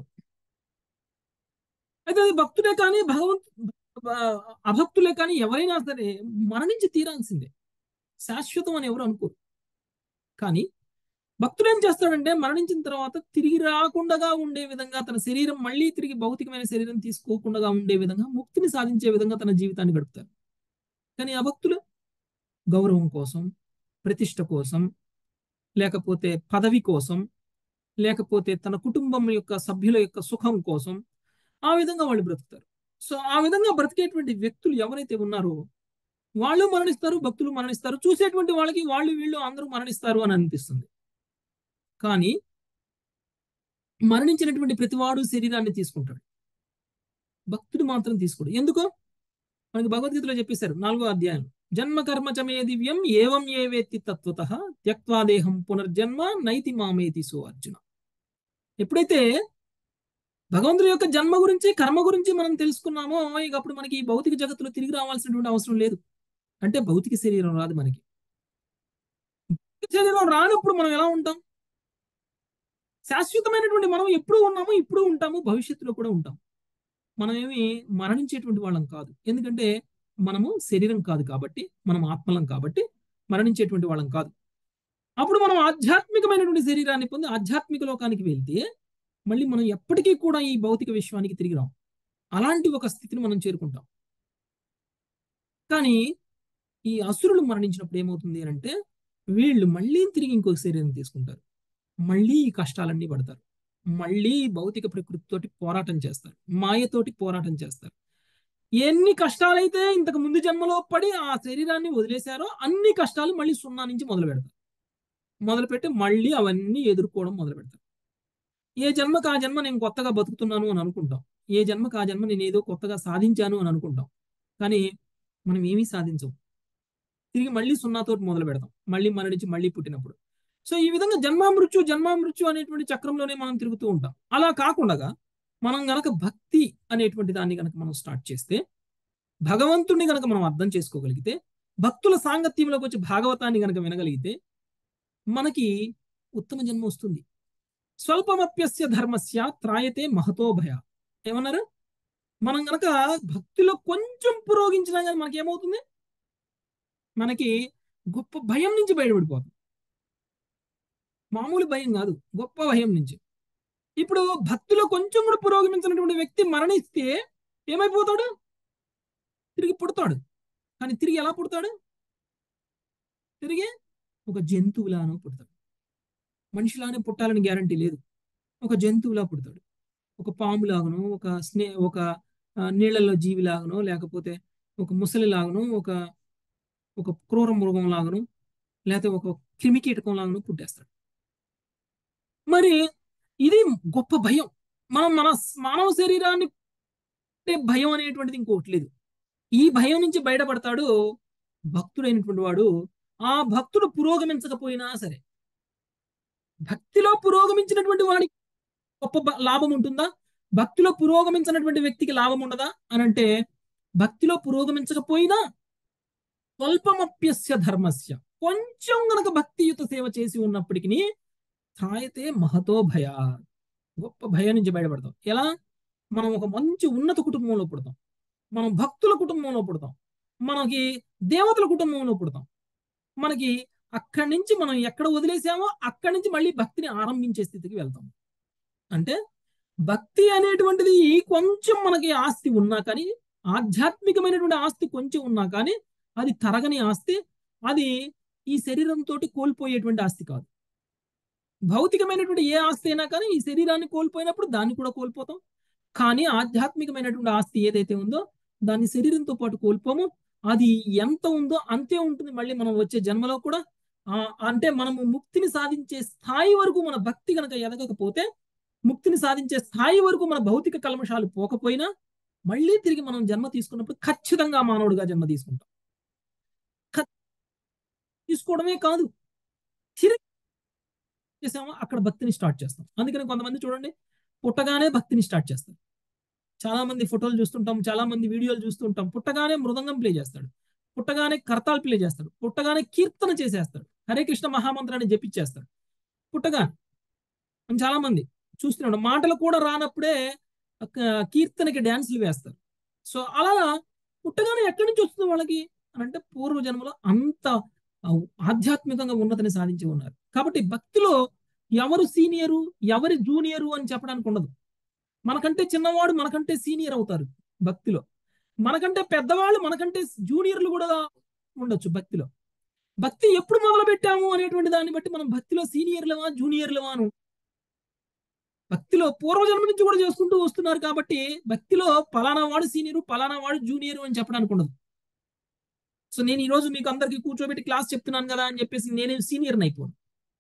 A: అయితే అది భక్తుడే కానీ భగవంతు అభక్తులే కానీ ఎవరైనా సరే మరణించి తీరాల్సిందే శాశ్వతం అని ఎవరు అనుకోరు కానీ భక్తుడు ఏం చేస్తాడంటే మరణించిన తర్వాత తిరిగి రాకుండా ఉండే విధంగా తన శరీరం మళ్ళీ తిరిగి భౌతికమైన శరీరం తీసుకోకుండా ఉండే విధంగా ముక్తిని సాధించే విధంగా తన జీవితాన్ని గడుపుతారు కానీ ఆ భక్తులు గౌరవం కోసం ప్రతిష్ట కోసం లేకపోతే పదవి కోసం లేకపోతే తన కుటుంబం యొక్క సభ్యుల యొక్క సుఖం కోసం ఆ విధంగా వాళ్ళు బ్రతుకుతారు సో ఆ విధంగా బ్రతికేటువంటి వ్యక్తులు ఎవరైతే ఉన్నారో వాళ్ళు మరణిస్తారు భక్తులు మరణిస్తారు చూసేటువంటి వాళ్ళకి వాళ్ళు వీళ్ళు అందరూ మరణిస్తారు అని అనిపిస్తుంది కానీ మరణించినటువంటి ప్రతివాడు శరీరాన్ని తీసుకుంటాడు భక్తుడు మాత్రం తీసుకోడు ఎందుకు మనకి భగవద్గీతలో చెప్పేశారు నాలుగో అధ్యాయం జన్మ కర్మ చమే దివ్యం ఏవం ఏ వేత్తి తత్వత త్యక్వా దేహం పునర్జన్మ నైతి మామేతి సో అర్జున ఎప్పుడైతే భగవంతుడి యొక్క జన్మ గురించి కర్మ గురించి మనం తెలుసుకున్నామో ఇక అప్పుడు మనకి ఈ భౌతిక జగత్తులో తిరిగి రావాల్సినటువంటి అవసరం లేదు అంటే భౌతిక శరీరం రాదు మనకి శరీరం రానప్పుడు మనం ఎలా ఉంటాం శాశ్వతమైనటువంటి మనం ఎప్పుడు ఉన్నాము ఇప్పుడు ఉంటాము భవిష్యత్తులో కూడా ఉంటాం మనం ఏమి మరణించేటువంటి వాళ్ళం కాదు ఎందుకంటే మనము శరీరం కాదు కాబట్టి మనం ఆత్మలం కాబట్టి మరణించేటువంటి వాళ్ళం కాదు అప్పుడు మనం ఆధ్యాత్మికమైనటువంటి శరీరాన్ని పొంది ఆధ్యాత్మిక లోకానికి వెళ్తే మళ్ళీ మనం ఎప్పటికీ కూడా ఈ భౌతిక విశ్వానికి తిరిగి రాం అలాంటి ఒక స్థితిని మనం చేరుకుంటాం కానీ ఈ అసురులు మరణించినప్పుడు ఏమవుతుంది అని అంటే వీళ్ళు మళ్ళీ తిరిగి ఇంకొక శరీరం తీసుకుంటారు మళ్ళీ ఈ కష్టాలన్నీ పడతారు మళ్ళీ ఈ భౌతిక ప్రకృతితోటి పోరాటం చేస్తారు మాయతోటి పోరాటం చేస్తారు ఎన్ని కష్టాలైతే ఇంతకు ముందు జన్మలో పడి ఆ శరీరాన్ని వదిలేశారో అన్ని కష్టాలు మళ్ళీ సున్నా నుంచి మొదలు పెడతారు మొదలుపెట్టి మళ్ళీ అవన్నీ ఎదుర్కోవడం మొదలు పెడతారు ఏ జన్మకు ఆ జన్మ నేను కొత్తగా బతుకుతున్నాను అని అనుకుంటాం ఏ జన్మకు ఆ జన్మ నేను ఏదో కొత్తగా సాధించాను అని అనుకుంటాం కానీ మనం ఏమీ సాధించం తిరిగి మళ్ళీ సున్నాతోటి మొదలు పెడతాం మళ్ళీ మరణించి మళ్ళీ పుట్టినప్పుడు సో ఈ విధంగా జన్మామృత్యు జన్మామృత్యు అనేటువంటి చక్రంలోనే మనం తిరుగుతూ ఉంటాం అలా కాకుండా మనం గనక భక్తి అనేటువంటి దాన్ని గనక మనం స్టార్ట్ చేస్తే భగవంతుడిని గనక మనం అర్థం చేసుకోగలిగితే భక్తుల సాంగత్యంలోకి వచ్చి భాగవతాన్ని గనక వినగలిగితే మనకి ఉత్తమ జన్మ వస్తుంది స్వల్పమప్యస్య ధర్మస్య త్రాయతే మహతో భయ ఏమన్నారు మనం గనక భక్తిలో కొంచెం పురోగించినా కానీ మనకి ఏమవుతుంది మనకి గొప్ప భయం నుంచి బయటపడిపోతాం మామూలు భయం కాదు గొప్ప భయం నుంచి ఇప్పుడు భక్తిలో కొంచెం కూడా పురోగమించినటువంటి వ్యక్తి మరణిస్తే ఏమైపోతాడు తిరిగి పుడతాడు కానీ తిరిగి ఎలా పుడతాడు తిరిగి ఒక జంతువులానో పుడతాడు మనిషిలానే పుట్టాలని గ్యారంటీ లేదు ఒక జంతువులా పుడతాడు ఒక పాములాగనో ఒక స్నే ఒక నీళ్లలో జీవిలాగనో లేకపోతే ఒక ముసలిలాగనో ఒక ఒక క్రూర మృగం లాగను లేకపోతే ఒక క్రిమికీటకం లాగను పుట్టేస్తాడు మరి ఇది గొప్ప భయం మనం మన మానవ శరీరాన్ని భయం అనేటువంటిది ఇంకోటి లేదు ఈ భయం నుంచి బయటపడతాడు భక్తుడైనటువంటి వాడు ఆ భక్తుడు పురోగమించకపోయినా సరే భక్తిలో పురోగమించినటువంటి వాడికి గొప్ప లాభం ఉంటుందా భక్తిలో పురోగమించినటువంటి వ్యక్తికి లాభం ఉండదా అని అంటే భక్తిలో పురోగమించకపోయినా స్వల్పమప్యస్య ధర్మస్య కొంచెం గనక భక్తియుత సేవ చేసి ఉన్నప్పటికీ త్రాయతే మహతో భయ గొప్ప భయం నుంచి బయటపడతాం ఎలా మనం ఒక మంచి ఉన్నత కుటుంబంలో పుడతాం మనం భక్తుల కుటుంబంలో పుడతాం మనకి దేవతల కుటుంబంలో పుడతాం మనకి అక్కడి నుంచి మనం ఎక్కడ వదిలేసామో అక్కడి నుంచి మళ్ళీ భక్తిని ఆరంభించే స్థితికి వెళ్తాం అంటే భక్తి అనేటువంటిది కొంచెం మనకి ఆస్తి ఉన్నా కానీ ఆధ్యాత్మికమైనటువంటి ఆస్తి కొంచెం ఉన్నా కానీ అది తరగని ఆస్తి అది ఈ శరీరంతో కోల్పోయేటువంటి ఆస్తి కాదు భౌతికమైనటువంటి ఏ ఆస్తి అయినా కానీ ఈ శరీరాన్ని కోల్పోయినప్పుడు దాన్ని కూడా కోల్పోతాం కానీ ఆధ్యాత్మికమైనటువంటి ఆస్తి ఏదైతే ఉందో దాన్ని శరీరంతో పాటు కోల్పోము అది ఎంత ఉందో అంతే ఉంటుంది మళ్ళీ మనం వచ్చే జన్మలో కూడా అంటే మనము ముక్తిని సాధించే స్థాయి వరకు మన భక్తి కనుక ఎదగకపోతే ముక్తిని సాధించే స్థాయి వరకు మన భౌతిక కల్మషాలు పోకపోయినా మళ్ళీ తిరిగి మనం జన్మ తీసుకున్నప్పుడు ఖచ్చితంగా మానవుడిగా జన్మ తీసుకుంటాం తీసుకోవడమే కాదు తిరిగి చేసామో అక్కడ భక్తిని స్టార్ట్ చేస్తాం అందుకని కొంతమంది చూడండి పుట్టగానే భక్తిని స్టార్ట్ చేస్తారు చాలా మంది ఫోటోలు చూస్తుంటాం చాలా మంది వీడియోలు చూస్తుంటాం పుట్టగానే మృదంగం ప్లే చేస్తాడు పుట్టగానే కర్తాలు ప్లే చేస్తాడు పుట్టగానే కీర్తన చేసేస్తాడు హరే కృష్ణ మహామంత్రాన్ని జపించేస్తాడు పుట్టగానే చాలా మంది చూస్తున్నాడు మాటలు కూడా రానప్పుడే కీర్తనకి డ్యాన్సులు వేస్తారు సో అలా పుట్టగానే ఎక్కడి నుంచి వస్తుంది వాళ్ళకి అని అంటే పూర్వ జన్మలో అంత ఆధ్యాత్మికంగా ఉన్నతిని సాధించి ఉన్నారు కాబట్టి భక్తిలో ఎవరు సీనియరు ఎవరి జూనియరు అని చెప్పడానికి ఉండదు మనకంటే చిన్నవాడు మనకంటే సీనియర్ అవుతారు భక్తిలో మనకంటే పెద్దవాళ్ళు మనకంటే జూనియర్లు కూడా ఉండొచ్చు భక్తిలో భక్తి ఎప్పుడు మొదలు పెట్టాము అనేటువంటి దాన్ని బట్టి మనం భక్తిలో సీనియర్లమా జూనియర్లమా అని భక్తిలో పూర్వజన్మ నుంచి కూడా చేసుకుంటూ వస్తున్నారు కాబట్టి భక్తిలో పలానా వాడు సీనియరు పలానా వాడు జూనియరు అని చెప్పడానికి ఉండదు సో నేను ఈ రోజు మీకు అందరికి కూర్చోబెట్టి క్లాస్ చెప్తున్నాను కదా అని చెప్పేసి నేనే సీనియర్ని అయిపోను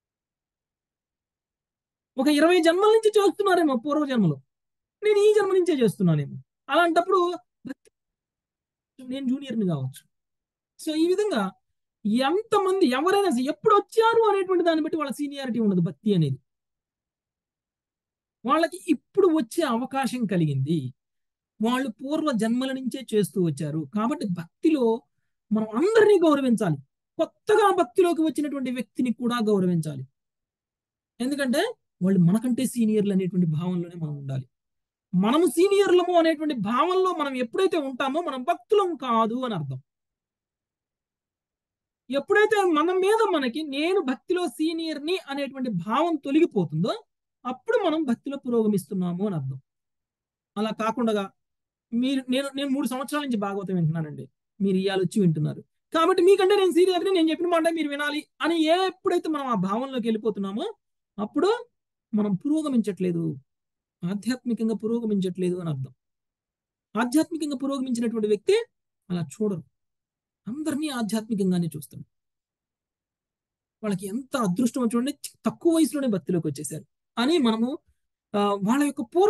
A: ఒక ఇరవై జన్మల నుంచి చేస్తున్నారేమో పూర్వ జన్మలో నేను ఈ జన్మ నుంచే చేస్తున్నానేమో అలాంటప్పుడు నేను జూనియర్ని కావచ్చు సో ఈ విధంగా ఎంతమంది ఎవరైనా ఎప్పుడు వచ్చారు అనేటువంటి దాన్ని బట్టి వాళ్ళ సీనియారిటీ ఉండదు భక్తి అనేది వాళ్ళకి ఇప్పుడు వచ్చే అవకాశం కలిగింది వాళ్ళు పూర్వ జన్మల నుంచే చేస్తూ వచ్చారు కాబట్టి భక్తిలో మనం అందరినీ గౌరవించాలి కొత్తగా భక్తిలోకి వచ్చినటువంటి వ్యక్తిని కూడా గౌరవించాలి ఎందుకంటే వాళ్ళు మనకంటే సీనియర్లు అనేటువంటి భావంలోనే మనం ఉండాలి మనము సీనియర్లము అనేటువంటి భావంలో మనం ఎప్పుడైతే ఉంటామో మనం భక్తులం కాదు అని అర్థం ఎప్పుడైతే మన మీద మనకి నేను భక్తిలో సీనియర్ని అనేటువంటి భావం తొలగిపోతుందో అప్పుడు మనం భక్తిలో పురోగమిస్తున్నాము అని అర్థం అలా కాకుండా మీరు నేను నేను మూడు సంవత్సరాల నుంచి భాగవతం వింటున్నానండి మీరు ఇవాళ వచ్చి వింటున్నారు కాబట్టి మీకంటే నేను సీనియర్ని నేను చెప్పిన మాట మీరు వినాలి అని ఏ ఎప్పుడైతే మనం ఆ భావంలోకి వెళ్ళిపోతున్నామో అప్పుడు మనం పురోగమించట్లేదు ఆధ్యాత్మికంగా పురోగమించట్లేదు అని అర్థం ఆధ్యాత్మికంగా పురోగమించినటువంటి వ్యక్తి అలా చూడరు అందరినీ ఆధ్యాత్మికంగానే చూస్తాడు వాళ్ళకి ఎంత అదృష్టం చూడండి తక్కువ వయసులోనే భక్తిలోకి వచ్చేసారు అని మనము ఆ, వాళ్ళ యొక్క పూర్వ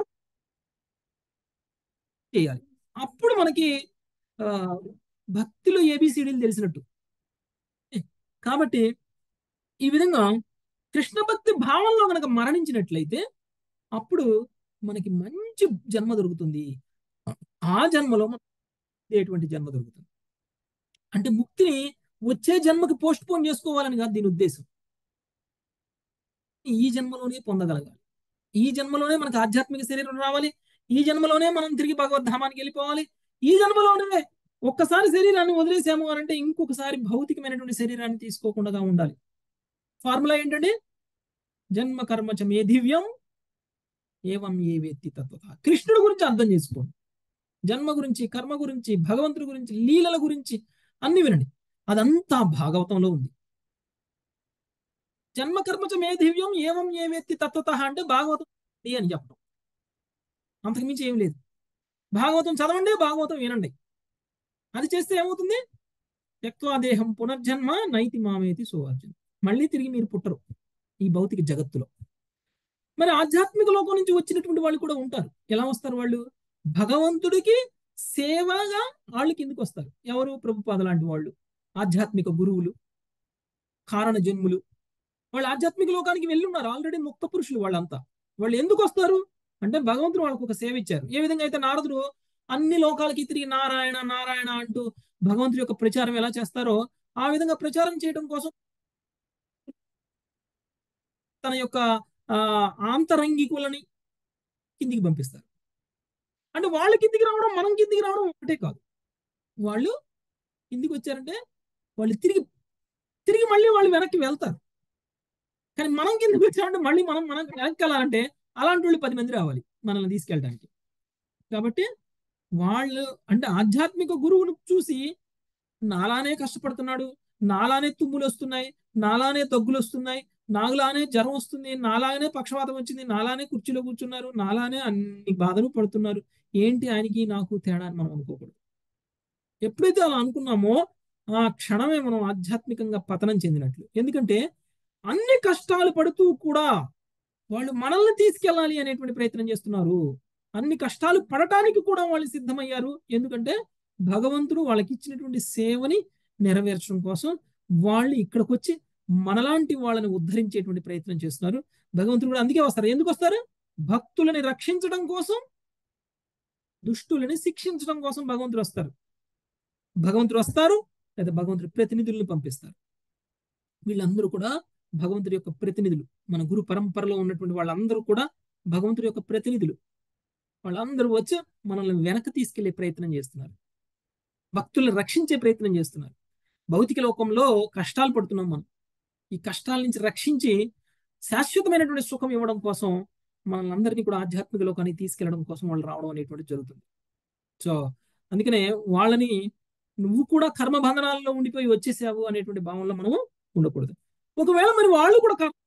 A: చేయాలి అప్పుడు మనకి ఆ, భక్తిలో ఏబిసిడీలు తెలిసినట్టు ఏ, కాబట్టి ఈ విధంగా కృష్ణ భక్తి భావంలో కనుక మరణించినట్లయితే అప్పుడు మనకి మంచి జన్మ దొరుకుతుంది ఆ జన్మలో మనకి ఎటువంటి జన్మ దొరుకుతుంది అంటే ముక్తిని వచ్చే జన్మకి పోస్ట్ పోన్ చేసుకోవాలని కాదు దీని ఉద్దేశం ఈ జన్మలోనే పొందగలగాలి ఈ జన్మలోనే మనకు ఆధ్యాత్మిక శరీరం రావాలి ఈ జన్మలోనే మనం తిరిగి భగవద్ధామానికి వెళ్ళిపోవాలి ఈ జన్మలోనే ఒక్కసారి శరీరాన్ని వదిలేసాము అని అంటే ఇంకొకసారి భౌతికమైనటువంటి శరీరాన్ని తీసుకోకుండా ఉండాలి ఫార్ములా ఏంటంటే జన్మ కర్మ చ మే దివ్యం ఏవం ఏ వేత్తి తత్వత కృష్ణుడి గురించి అర్థం చేసుకోండి జన్మ గురించి కర్మ గురించి భగవంతుడి గురించి లీలల గురించి అన్ని వినండి అదంతా భాగవతంలో ఉంది జన్మ కర్మచ మే దివ్యం ఏవం ఏ వ్యక్తి తత్వత అంటే భాగవతం ఇది అని చెప్పడం అంతకుమించి ఏం లేదు భాగవతం చదవండి భాగవతం వినండి అది చేస్తే ఏమవుతుంది దేహం పునర్జన్మ నైతి మామేతి సోవర్జన్ మళ్ళీ తిరిగి మీరు పుట్టరు ఈ భౌతిక జగత్తులో మరి ఆధ్యాత్మిక లోకం నుంచి వచ్చినటువంటి వాళ్ళు కూడా ఉంటారు ఎలా వస్తారు వాళ్ళు భగవంతుడికి సేవగా వాళ్ళు కిందకి వస్తారు ఎవరు ప్రభుపాద లాంటి వాళ్ళు ఆధ్యాత్మిక గురువులు కారణ జన్ములు వాళ్ళు ఆధ్యాత్మిక లోకానికి వెళ్ళి ఉన్నారు ఆల్రెడీ ముక్త పురుషులు వాళ్ళంతా వాళ్ళు ఎందుకు వస్తారు అంటే భగవంతుడు వాళ్ళకు ఒక సేవ ఇచ్చారు ఏ విధంగా అయితే నారదుడు అన్ని లోకాలకి తిరిగి నారాయణ నారాయణ అంటూ భగవంతుడి యొక్క ప్రచారం ఎలా చేస్తారో ఆ విధంగా ప్రచారం చేయడం కోసం తన యొక్క ఆ ఆంతరంగికులని కిందికి పంపిస్తారు అంటే వాళ్ళు కిందికి రావడం మనం కిందికి రావడం ఒకటే కాదు వాళ్ళు కిందికి వచ్చారంటే వాళ్ళు తిరిగి తిరిగి మళ్ళీ వాళ్ళు వెనక్కి వెళ్తారు కానీ మనం కిందకి వచ్చారంటే మళ్ళీ మనం మనం వెనక్కి వెళ్ళాలంటే అలాంటి వాళ్ళు పది మంది రావాలి మనల్ని తీసుకెళ్ళడానికి కాబట్టి వాళ్ళు అంటే ఆధ్యాత్మిక గురువును చూసి నాలానే కష్టపడుతున్నాడు నాలానే తుమ్ములు వస్తున్నాయి నాలానే దగ్గులు వస్తున్నాయి నాలానే జ్వరం వస్తుంది నాలానే పక్షవాతం వచ్చింది నాలానే కుర్చీలో కూర్చున్నారు నాలానే అన్ని బాధలు పడుతున్నారు ఏంటి ఆయనకి నాకు తేడా అని మనం అనుకోకూడదు ఎప్పుడైతే అలా అనుకున్నామో ఆ క్షణమే మనం ఆధ్యాత్మికంగా పతనం చెందినట్లు ఎందుకంటే అన్ని కష్టాలు పడుతూ కూడా వాళ్ళు మనల్ని తీసుకెళ్ళాలి అనేటువంటి ప్రయత్నం చేస్తున్నారు అన్ని కష్టాలు పడటానికి కూడా వాళ్ళు సిద్ధమయ్యారు ఎందుకంటే భగవంతుడు వాళ్ళకి ఇచ్చినటువంటి సేవని నెరవేర్చడం కోసం వాళ్ళు ఇక్కడికి వచ్చి మనలాంటి వాళ్ళని ఉద్ధరించేటువంటి ప్రయత్నం చేస్తున్నారు భగవంతుడు కూడా అందుకే వస్తారు ఎందుకు వస్తారు భక్తులని రక్షించడం కోసం దుష్టులని శిక్షించడం కోసం భగవంతుడు వస్తారు భగవంతుడు వస్తారు లేదా భగవంతుడి ప్రతినిధులను పంపిస్తారు వీళ్ళందరూ కూడా భగవంతుడి యొక్క ప్రతినిధులు మన గురు పరంపరలో ఉన్నటువంటి వాళ్ళందరూ కూడా భగవంతుడి యొక్క ప్రతినిధులు వాళ్ళందరూ వచ్చి మనల్ని వెనక తీసుకెళ్లే ప్రయత్నం చేస్తున్నారు భక్తులను రక్షించే ప్రయత్నం చేస్తున్నారు భౌతిక లోకంలో కష్టాలు పడుతున్నాం మనం ఈ కష్టాల నుంచి రక్షించి శాశ్వతమైనటువంటి సుఖం ఇవ్వడం కోసం మనల్ని అందరినీ కూడా ఆధ్యాత్మిక లోకానికి తీసుకెళ్లడం కోసం వాళ్ళు రావడం అనేటువంటి జరుగుతుంది సో అందుకనే వాళ్ళని నువ్వు కూడా కర్మ బంధనాల్లో ఉండిపోయి వచ్చేసావు అనేటువంటి భావనలో మనము ఉండకూడదు ఒకవేళ మరి వాళ్ళు కూడా కర్మ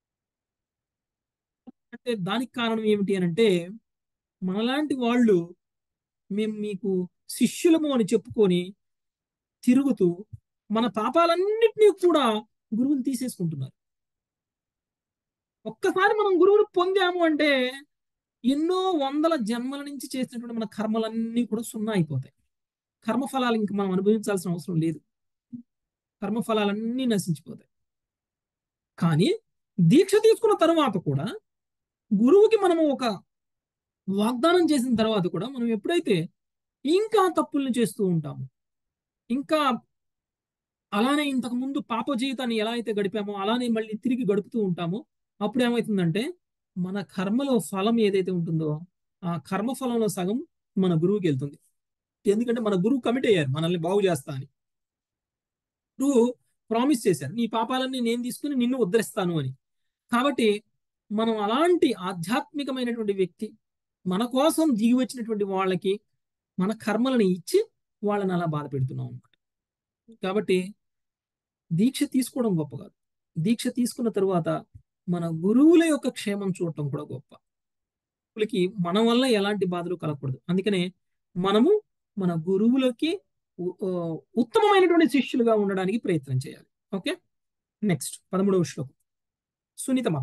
A: అంటే దానికి కారణం ఏమిటి అని అంటే మనలాంటి వాళ్ళు మేము మీకు శిష్యులము అని చెప్పుకొని తిరుగుతూ మన పాపాలన్నింటినీ కూడా గురువుని తీసేసుకుంటున్నారు ఒక్కసారి మనం గురువుని పొందాము అంటే ఎన్నో వందల జన్మల నుంచి చేసినటువంటి మన కర్మలన్నీ కూడా సున్నా అయిపోతాయి కర్మఫలాలు ఇంక మనం అనుభవించాల్సిన అవసరం లేదు కర్మఫలాలన్నీ నశించిపోతాయి కానీ దీక్ష తీసుకున్న తరువాత కూడా గురువుకి మనము ఒక వాగ్దానం చేసిన తర్వాత కూడా మనం ఎప్పుడైతే ఇంకా తప్పుల్ని చేస్తూ ఉంటాము ఇంకా అలానే ఇంతకు ముందు పాప జీవితాన్ని ఎలా అయితే గడిపామో అలానే మళ్ళీ తిరిగి గడుపుతూ ఉంటామో అప్పుడు ఏమవుతుందంటే మన కర్మలో ఫలం ఏదైతే ఉంటుందో ఆ కర్మ ఫలంలో సగం మన గురువుకి వెళ్తుంది ఎందుకంటే మన గురువు కమిట్ అయ్యారు మనల్ని బాగు చేస్తా అని గురువు ప్రామిస్ చేశారు నీ పాపాలన్నీ నేను తీసుకుని నిన్ను ఉద్ధరిస్తాను అని కాబట్టి మనం అలాంటి ఆధ్యాత్మికమైనటువంటి వ్యక్తి మన కోసం దిగి వచ్చినటువంటి వాళ్ళకి మన కర్మలను ఇచ్చి వాళ్ళని అలా బాధ పెడుతున్నాం అనమాట కాబట్టి దీక్ష తీసుకోవడం గొప్ప కాదు దీక్ష తీసుకున్న తరువాత మన గురువుల యొక్క క్షేమం చూడటం కూడా గొప్ప గురువులకి మన వల్ల ఎలాంటి బాధలు కలగకూడదు అందుకనే మనము మన గురువులకి ఉ- ఆ, ఉత్తమమైనటువంటి శిష్యులుగా ఉండడానికి ప్రయత్నం చేయాలి ఓకే నెక్స్ట్ పదమూడవ శ్లోకం సునీత మాత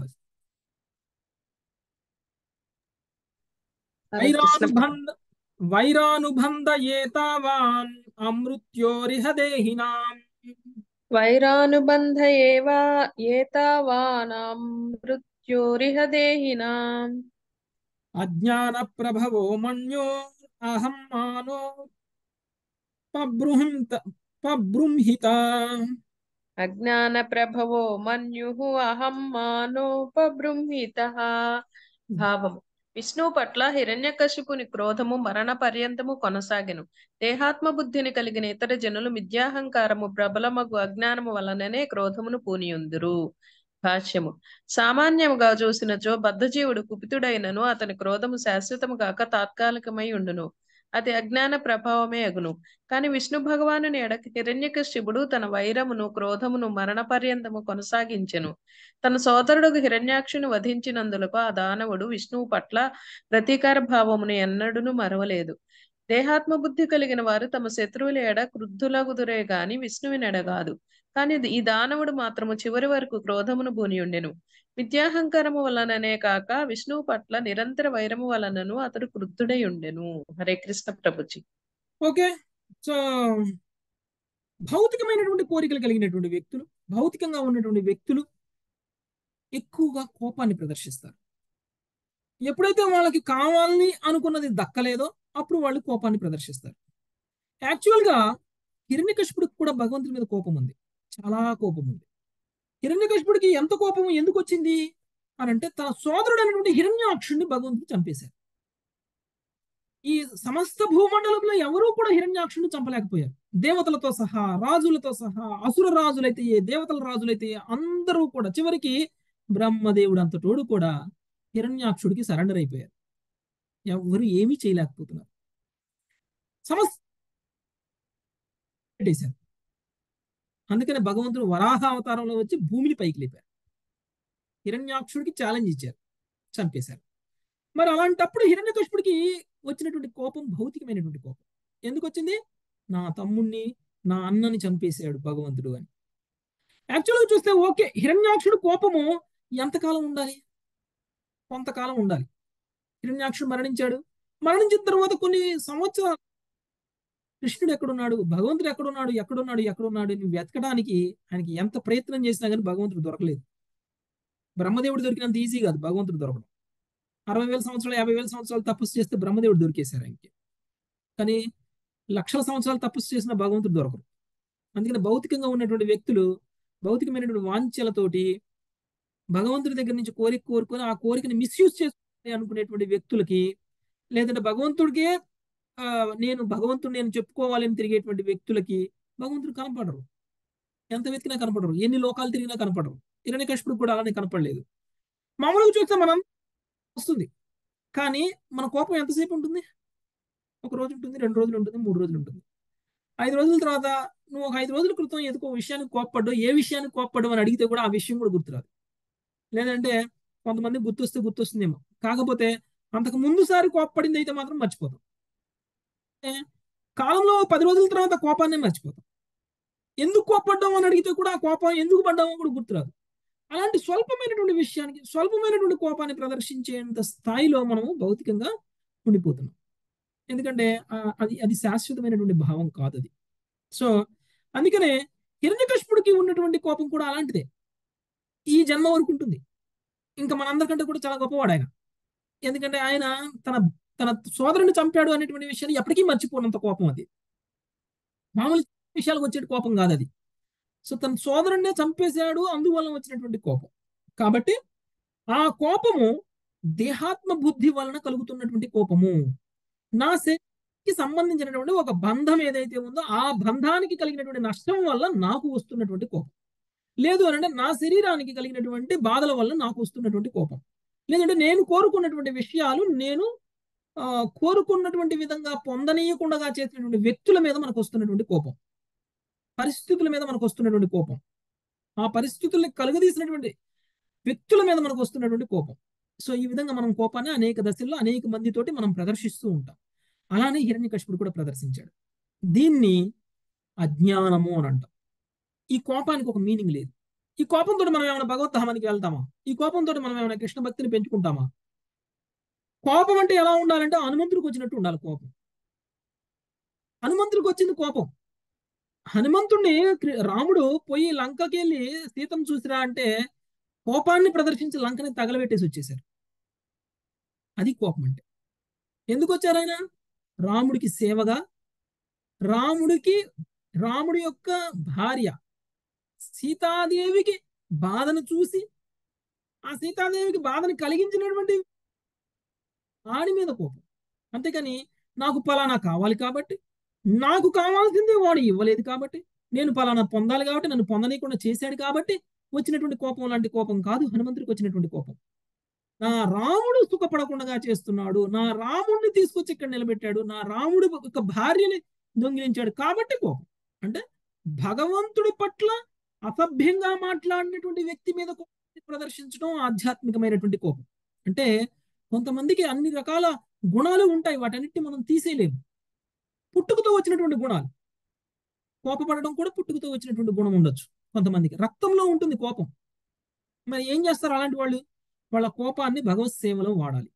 C: హరే కృష్ణ
A: వైరానుబంధ వైరానుబంధ ఏతావాన్ అమృత్యోరిహ దేహినాం
F: వైరానుబంధ ఏవ ఏతావానాం మృత్యోరిహ దేహినాం
A: అజ్ఞాన ప్రభవో మన్యో అహం మానో పబృంహిత పబృంహిత
F: అజ్ఞాన ప్రభవో మన్యుః అహం మానోపబృంహిత భావము విష్ణువు పట్ల హిరణ్యకశిపుని క్రోధము మరణ పర్యంతము కొనసాగెను దేహాత్మ బుద్ధిని కలిగిన ఇతర జనులు మిథ్యాహంకారము ప్రబలమగు అజ్ఞానము వలననే క్రోధమును పూనియుందురు భాష్యము సామాన్యముగా చూసినచో బద్ధజీవుడు కుపితుడైనను అతని క్రోధము శాశ్వతము కాక తాత్కాలికమై ఉండును అది అజ్ఞాన ప్రభావమే అగును కాని విష్ణు భగవానుని ఎడక హిరణ్యకశిపుడు తన వైరమును క్రోధమును మరణ పర్యంతము కొనసాగించెను తన సోదరుడు హిరణ్యాక్షుని వధించినందులకు ఆ దానవుడు విష్ణువు పట్ల ప్రతీకార భావమును ఎన్నడూను మరవలేదు దేహాత్మ బుద్ధి కలిగిన వారు తమ శత్రువుల ఎడ క్రుద్ధులగుదురే గాని విష్ణువిని ఎడగాదు కానీ ఈ దానవుడు మాత్రము చివరి వరకు క్రోధమును భూనియుండెను విద్యాహంకారము వలననే కాక విష్ణువు పట్ల నిరంతర వైరము వలనను అతడు క్రుద్ధుడై ఉండెను హరే కృష్ణ ప్రభుజీ
A: ఓకే సో భౌతికమైనటువంటి కోరికలు కలిగినటువంటి వ్యక్తులు భౌతికంగా ఉన్నటువంటి వ్యక్తులు ఎక్కువగా కోపాన్ని ప్రదర్శిస్తారు ఎప్పుడైతే వాళ్ళకి కావాలని అనుకున్నది దక్కలేదో అప్పుడు వాళ్ళు కోపాన్ని ప్రదర్శిస్తారు యాక్చువల్గా హిరణ్యకశిపుడికి కూడా భగవంతుడి మీద కోపం ఉంది చాలా కోపం ఉంది హిరణ్యకశిపుడికి ఎంత కోపం ఎందుకు వచ్చింది అని అంటే తన సోదరుడు అయినటువంటి హిరణ్యాక్షుడిని భగవంతుడు చంపేశారు ఈ సమస్త భూమండలంలో ఎవరూ కూడా హిరణ్యాక్షుడిని చంపలేకపోయారు దేవతలతో సహా రాజులతో సహా అసుర రాజులైతే ఏ దేవతల రాజులైతే ఏ అందరూ కూడా చివరికి బ్రహ్మదేవుడు అంతటోడు కూడా హిరణ్యాక్షుడికి సరెండర్ అయిపోయారు ఎవరు ఏమీ చేయలేకపోతున్నారు సమస్త పెట్టేశారు అందుకని భగవంతుడు వరాహ అవతారంలో వచ్చి భూమిని పైకి లేపారు హిరణ్యాక్షుడికి ఛాలెంజ్ ఇచ్చారు చంపేశారు మరి అలాంటప్పుడు హిరణ్యకశిపుడికి వచ్చినటువంటి కోపం భౌతికమైనటువంటి కోపం ఎందుకు వచ్చింది నా తమ్ముణ్ణి నా అన్నని చంపేశాడు భగవంతుడు అని యాక్చువల్గా చూస్తే ఓకే హిరణ్యాక్షుడు కోపము ఎంతకాలం ఉండాలి కొంతకాలం ఉండాలి హిరణ్యాక్షుడు మరణించాడు మరణించిన తర్వాత కొన్ని సంవత్సరాలు కృష్ణుడు ఎక్కడున్నాడు భగవంతుడు ఎక్కడున్నాడు ఎక్కడున్నాడు ఎక్కడున్నాడు అని వెతకడానికి ఆయనకి ఎంత ప్రయత్నం చేసినా కానీ భగవంతుడు దొరకలేదు బ్రహ్మదేవుడు దొరికినంత ఈజీ కాదు భగవంతుడు దొరకడం అరవై వేల సంవత్సరాలు యాభై వేల సంవత్సరాలు తపస్సు చేస్తే బ్రహ్మదేవుడు దొరికేశారు ఆయనకి కానీ లక్షల సంవత్సరాలు తపస్సు చేసిన భగవంతుడు దొరకరు అందుకని భౌతికంగా ఉన్నటువంటి వ్యక్తులు భౌతికమైనటువంటి వాంఛలతోటి భగవంతుడి దగ్గర నుంచి కోరిక కోరుకొని ఆ కోరికని మిస్యూజ్ చేసుకుని అనుకునేటువంటి వ్యక్తులకి లేదంటే భగవంతుడికే ఆ, నేను భగవంతుడు నేను చెప్పుకోవాలని తిరిగేటువంటి వ్యక్తులకి భగవంతుడు కనపడరు ఎంత వెతికినా కనపడరు ఎన్ని లోకాలు తిరిగినా కనపడరు హిరణ్యకశిపుడు కూడా అలానే కనపడలేదు మామూలుగా చూస్తే మనం వస్తుంది కానీ మన కోపం ఎంతసేపు ఉంటుంది ఒక రోజు ఉంటుంది రెండు రోజులు ఉంటుంది మూడు రోజులు ఉంటుంది ఐదు రోజుల తర్వాత నువ్వు ఒక ఐదు రోజుల క్రితం ఎందుకో విషయానికి కోప్పడ్డు ఏ విషయానికి కోప్పడ్డు అని అడిగితే కూడా ఆ విషయం కూడా గుర్తురాదు లేదంటే కొంతమంది గుర్తొస్తే గుర్తొస్తుందేమో కాకపోతే అంతకు ముందు సారి కోప్పడింది అయితే మాత్రం మర్చిపోతాం ఏ, కాలంలో పది రోజుల తర్వాత కోపాన్ని మర్చిపోతాం ఎందుకు కోప్పడ్డాం అని అడిగితే కూడా ఆ కోపం ఎందుకు పడ్డామో కూడా గుర్తురాదు అలాంటి స్వల్పమైనటువంటి విషయానికి స్వల్పమైనటువంటి కోపాన్ని ప్రదర్శించేంత స్థాయిలో మనము భౌతికంగా ఉండిపోతున్నాం ఎందుకంటే ఆ, అది అది శాశ్వతమైనటువంటి భావం కాదు అది సో అందుకనే హిరణ్యకశిపుడికి ఉన్నటువంటి కోపం కూడా అలాంటిదే ఈ జన్మ వరకు ఉంటుంది ఇంకా మనందరికంటే కూడా చాలా గొప్పవాడు ఆయన ఎందుకంటే ఆయన తన తన సోదరుని చంపాడు అనేటువంటి విషయాన్ని ఎప్పటికీ మర్చిపోనంత కోపం అది మామూలు విషయాలకు వచ్చే కోపం కాదు అది సో తన సోదరుణ్ణే చంపేశాడు అందువలన వచ్చినటువంటి కోపం కాబట్టి ఆ కోపము దేహాత్మ బుద్ధి వలన కలుగుతున్నటువంటి కోపము నా శక్తికి సంబంధించినటువంటి ఒక బంధం ఏదైతే ఉందో ఆ బంధానికి కలిగినటువంటి నష్టం వల్ల నాకు వస్తున్నటువంటి కోపం లేదు అని అంటే నా శరీరానికి కలిగినటువంటి బాధల వల్ల నాకు వస్తున్నటువంటి కోపం లేదంటే నేను కోరుకున్నటువంటి విషయాలు నేను ఆ, కోరుకున్నటువంటి విధంగా పొందనీయకుండా చేసినటువంటి వ్యక్తుల మీద మనకు వస్తున్నటువంటి కోపం పరిస్థితుల మీద మనకు వస్తున్నటువంటి కోపం ఆ పరిస్థితుల్ని కలుగదీసినటువంటి వ్యక్తుల మీద మనకు వస్తున్నటువంటి కోపం సో ఈ విధంగా మనం కోపాన్ని అనేక దశల్లో అనేక మందితోటి మనం ప్రదర్శిస్తూ ఉంటాం అలానే హిరణ్యకశిపుడు కూడా ప్రదర్శించాడు దీన్ని అజ్ఞానము అని అంటాం ఈ కోపానికి ఒక మీనింగ్ లేదు ఈ కోపంతో మనం ఏమైనా భగవద్ధామానికి వెళ్తామా ఈ కోపంతో మనం ఏమైనా కృష్ణ భక్తిని పెంచుకుంటామా కోపం అంటే ఎలా ఉండాలంటే హనుమంతుడికి వచ్చినట్టు ఉండాలి కోపం హనుమంతుడికి వచ్చింది కోపం హనుమంతుడిని కృ- రాముడు పోయి లంకకి వెళ్ళి సీతను చూసిరా అంటే కోపాన్ని ప్రదర్శించి లంకని తగలబెట్టేసి వచ్చేసారు అది కోపం అంటే ఎందుకు వచ్చారు ఆయన రాముడికి సేవగా రాముడికి రాముడి యొక్క భార్య సీతాదేవికి బాధను చూసి ఆ సీతాదేవికి బాధను కలిగించినటువంటి వాడి మీద కోపం అంతేకాని నాకు పలానా కావాలి కాబట్టి నాకు కావాల్సింది వాడు ఇవ్వలేదు కాబట్టి నేను పలానా పొందాలి కాబట్టి నన్ను పొందనీయకుండా చేశాడు కాబట్టి వచ్చినటువంటి కోపం లాంటి కోపం కాదు హనుమంతుడికి వచ్చినటువంటి కోపం నా రాముడు సుఖపడకుండా చేస్తున్నాడు నా రాముడిని తీసుకొచ్చి ఇక్కడ నిలబెట్టాడు నా రాముడి యొక్క భార్యని దొంగిలించాడు కాబట్టి కోపం అంటే భగవంతుడి పట్ల అసభ్యంగా మాట్లాడినటువంటి వ్యక్తి మీద కోపాన్ని ప్రదర్శించడం ఆధ్యాత్మికమైనటువంటి కోపం అంటే కొంతమందికి అన్ని రకాల గుణాలు ఉంటాయి వాటన్నిటిని మనం తీసేయలేము పుట్టుకతో వచ్చినటువంటి గుణాలు కోపపడడం కూడా పుట్టుకతో వచ్చినటువంటి గుణం ఉండొచ్చు కొంతమందికి రక్తంలో ఉంటుంది కోపం మరి ఏం చేస్తారు అలాంటి వాళ్ళు వాళ్ళ కోపాన్ని భగవత్ సేవలో వాడాలి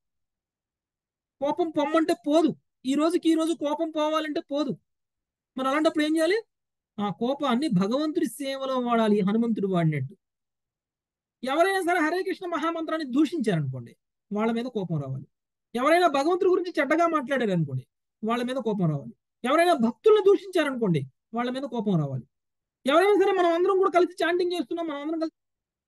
A: కోపం పొమ్మంటే పోదు ఈ రోజుకి ఈ రోజు కోపం పోవాలంటే పోదు మరి అలాంటప్పుడు ఏం చేయాలి ఆ కోపాన్ని భగవంతుడి సేవలో వాడాలి హనుమంతుడు వాడినట్టు ఎవరైనా సరే హరే కృష్ణ మహామంత్రాన్ని దూషించారనుకోండి వాళ్ళ మీద కోపం రావాలి ఎవరైనా భగవంతుడి గురించి చెడ్డగా మాట్లాడారు అనుకోండి వాళ్ళ మీద కోపం రావాలి ఎవరైనా భక్తుల్ని దూషించారనుకోండి వాళ్ళ మీద కోపం రావాలి ఎవరైనా సరే మనం అందరం కూడా కలిసి చాంటింగ్ చేస్తున్నాం మనం అందరం కలిసి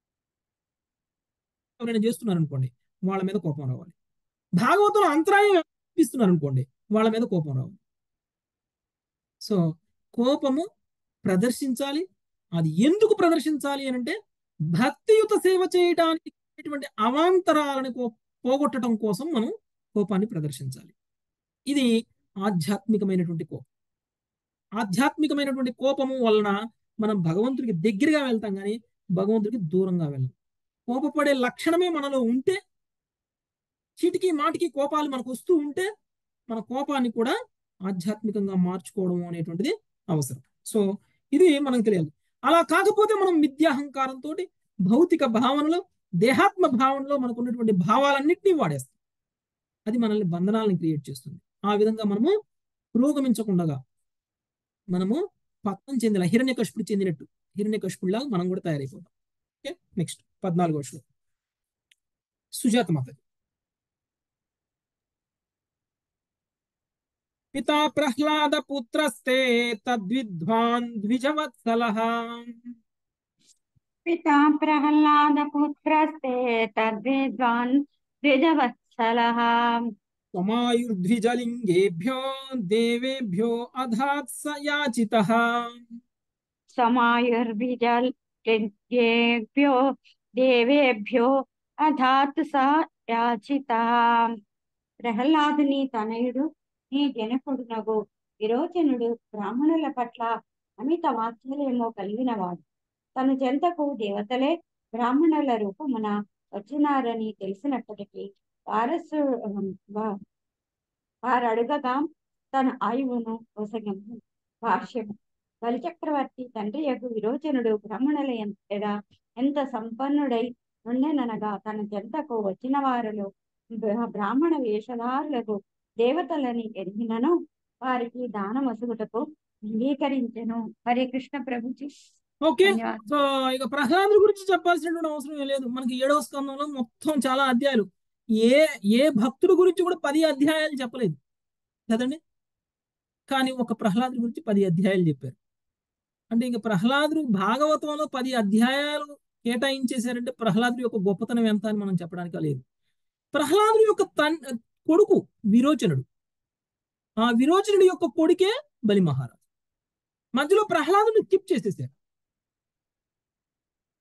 A: ఎవరైనా చేస్తున్నారు అనుకోండి వాళ్ళ మీద కోపం రావాలి భాగవతంలో అంతరాయం ఇస్తున్నారు అనుకోండి వాళ్ళ మీద కోపం రావాలి సో కోపము ప్రదర్శించాలి అది ఎందుకు ప్రదర్శించాలి అని అంటే భక్తియుత సేవ చేయడానికి ఉన్నటువంటి అవాంతరాలను కో- పోగొట్టడం కోసం మనం కోపాన్ని ప్రదర్శించాలి ఇది ఆధ్యాత్మికమైనటువంటి కోపం ఆధ్యాత్మికమైనటువంటి కోపము వలన మనం భగవంతుడికి దగ్గరగా వెళ్తాం కానీ భగవంతుడికి దూరంగా వెళ్ళం కోపపడే లక్షణమే మనలో ఉంటే చీటికి మాటికి కోపాలు మనకు వస్తూ ఉంటే మన కోపాన్ని కూడా ఆధ్యాత్మికంగా మార్చుకోవడం అనేటువంటిది అవసరం సో ఇది మనకు తెలియాలి అలా కాకపోతే మనం మిథ్యాహంకారంతో భౌతిక భావనలో దేహాత్మ భావనలో మనకు ఉన్నటువంటి భావాలన్నింటినీ వాడేస్తాం అది మనల్ని బంధనాలను క్రియేట్ చేస్తుంది ఆ విధంగా మనము పురోగమించకుండా మనము పతనం చెందిన హిరణ్యకశిపుడు చెందినట్టు హిరణ్యకశిపుడిలాగా మనం కూడా తయారైపోతాం ఓకే నెక్స్ట్ పద్నాలుగో శ్లోకం సుజాత మాత పితా ప్రహ్లాద పుత్రస్తే తద్విద్వాన్ ద్విజవత్సలః
G: పితా ప్రహ్లాదపుత్రస్తే తద్విద్వాన్ ద్విజవత్సలः
A: సమాయుర్ద్విజలింగేభ్యో దేవేభ్యో అధాత్ స యాచితః
G: సమాయుర్విజల్యేభ్యో దేవేభ్యో అధాత్ స యాచిత ప్రహ్లాదుని తనయుడు నీ జనకుడునగు విరోచనుడు బ్రాహ్మణుల పట్ల అమిత వాత్సల్యము కలిగినవాడు తన చెంతకు దేవతలే బ్రాహ్మణుల రూపమున వచ్చినారని తెలిసినప్పటికీ వారసు వా- వారు అడుగగా తన ఆయువును ఒసగము భాష్యము బలిచక్రవర్తి తండ్రి యొక్క విరోచనుడు బ్రాహ్మణుల ఎడ ఎంత సంపన్నుడై ఉండెననగా తన చెంతకు వచ్చిన వారిలో బ్ర- బ్రాహ్మణ వేషధారులకు దేవతలని ఎరిగినను వారికి దానం వసుగుటకు అంగీకరించెను హరే కృష్ణ ప్రభుజీ
A: ఓకే
G: ధన్యవాదాలు
A: సో ఇక ప్రహ్లాదుడి గురించి చెప్పాల్సినటువంటి అవసరం ఏం లేదు మనకి ఏడవ స్కందంలో మొత్తం చాలా అధ్యాయాలు ఏ ఏ భక్తుడి గురించి కూడా పది అధ్యాయాలు చెప్పలేదు కదండి కానీ ఒక ప్రహ్లాదుడి గురించి పది అధ్యాయాలు చెప్పారు అంటే ఇంక ప్రహ్లాదుడు భాగవతంలో పది అధ్యాయాలు కేటాయించేశారంటే ప్రహ్లాదుడి యొక్క గొప్పతనం ఎంత అని మనం చెప్పడానికి లేదు ప్రహ్లాదుడి యొక్క తన్ కొడుకు విరోచనుడు ఆ విరోచనుడి యొక్క కొడుకే బలి మహారాజు మధ్యలో ప్రహ్లాదుని స్కిప్ చేసేసారు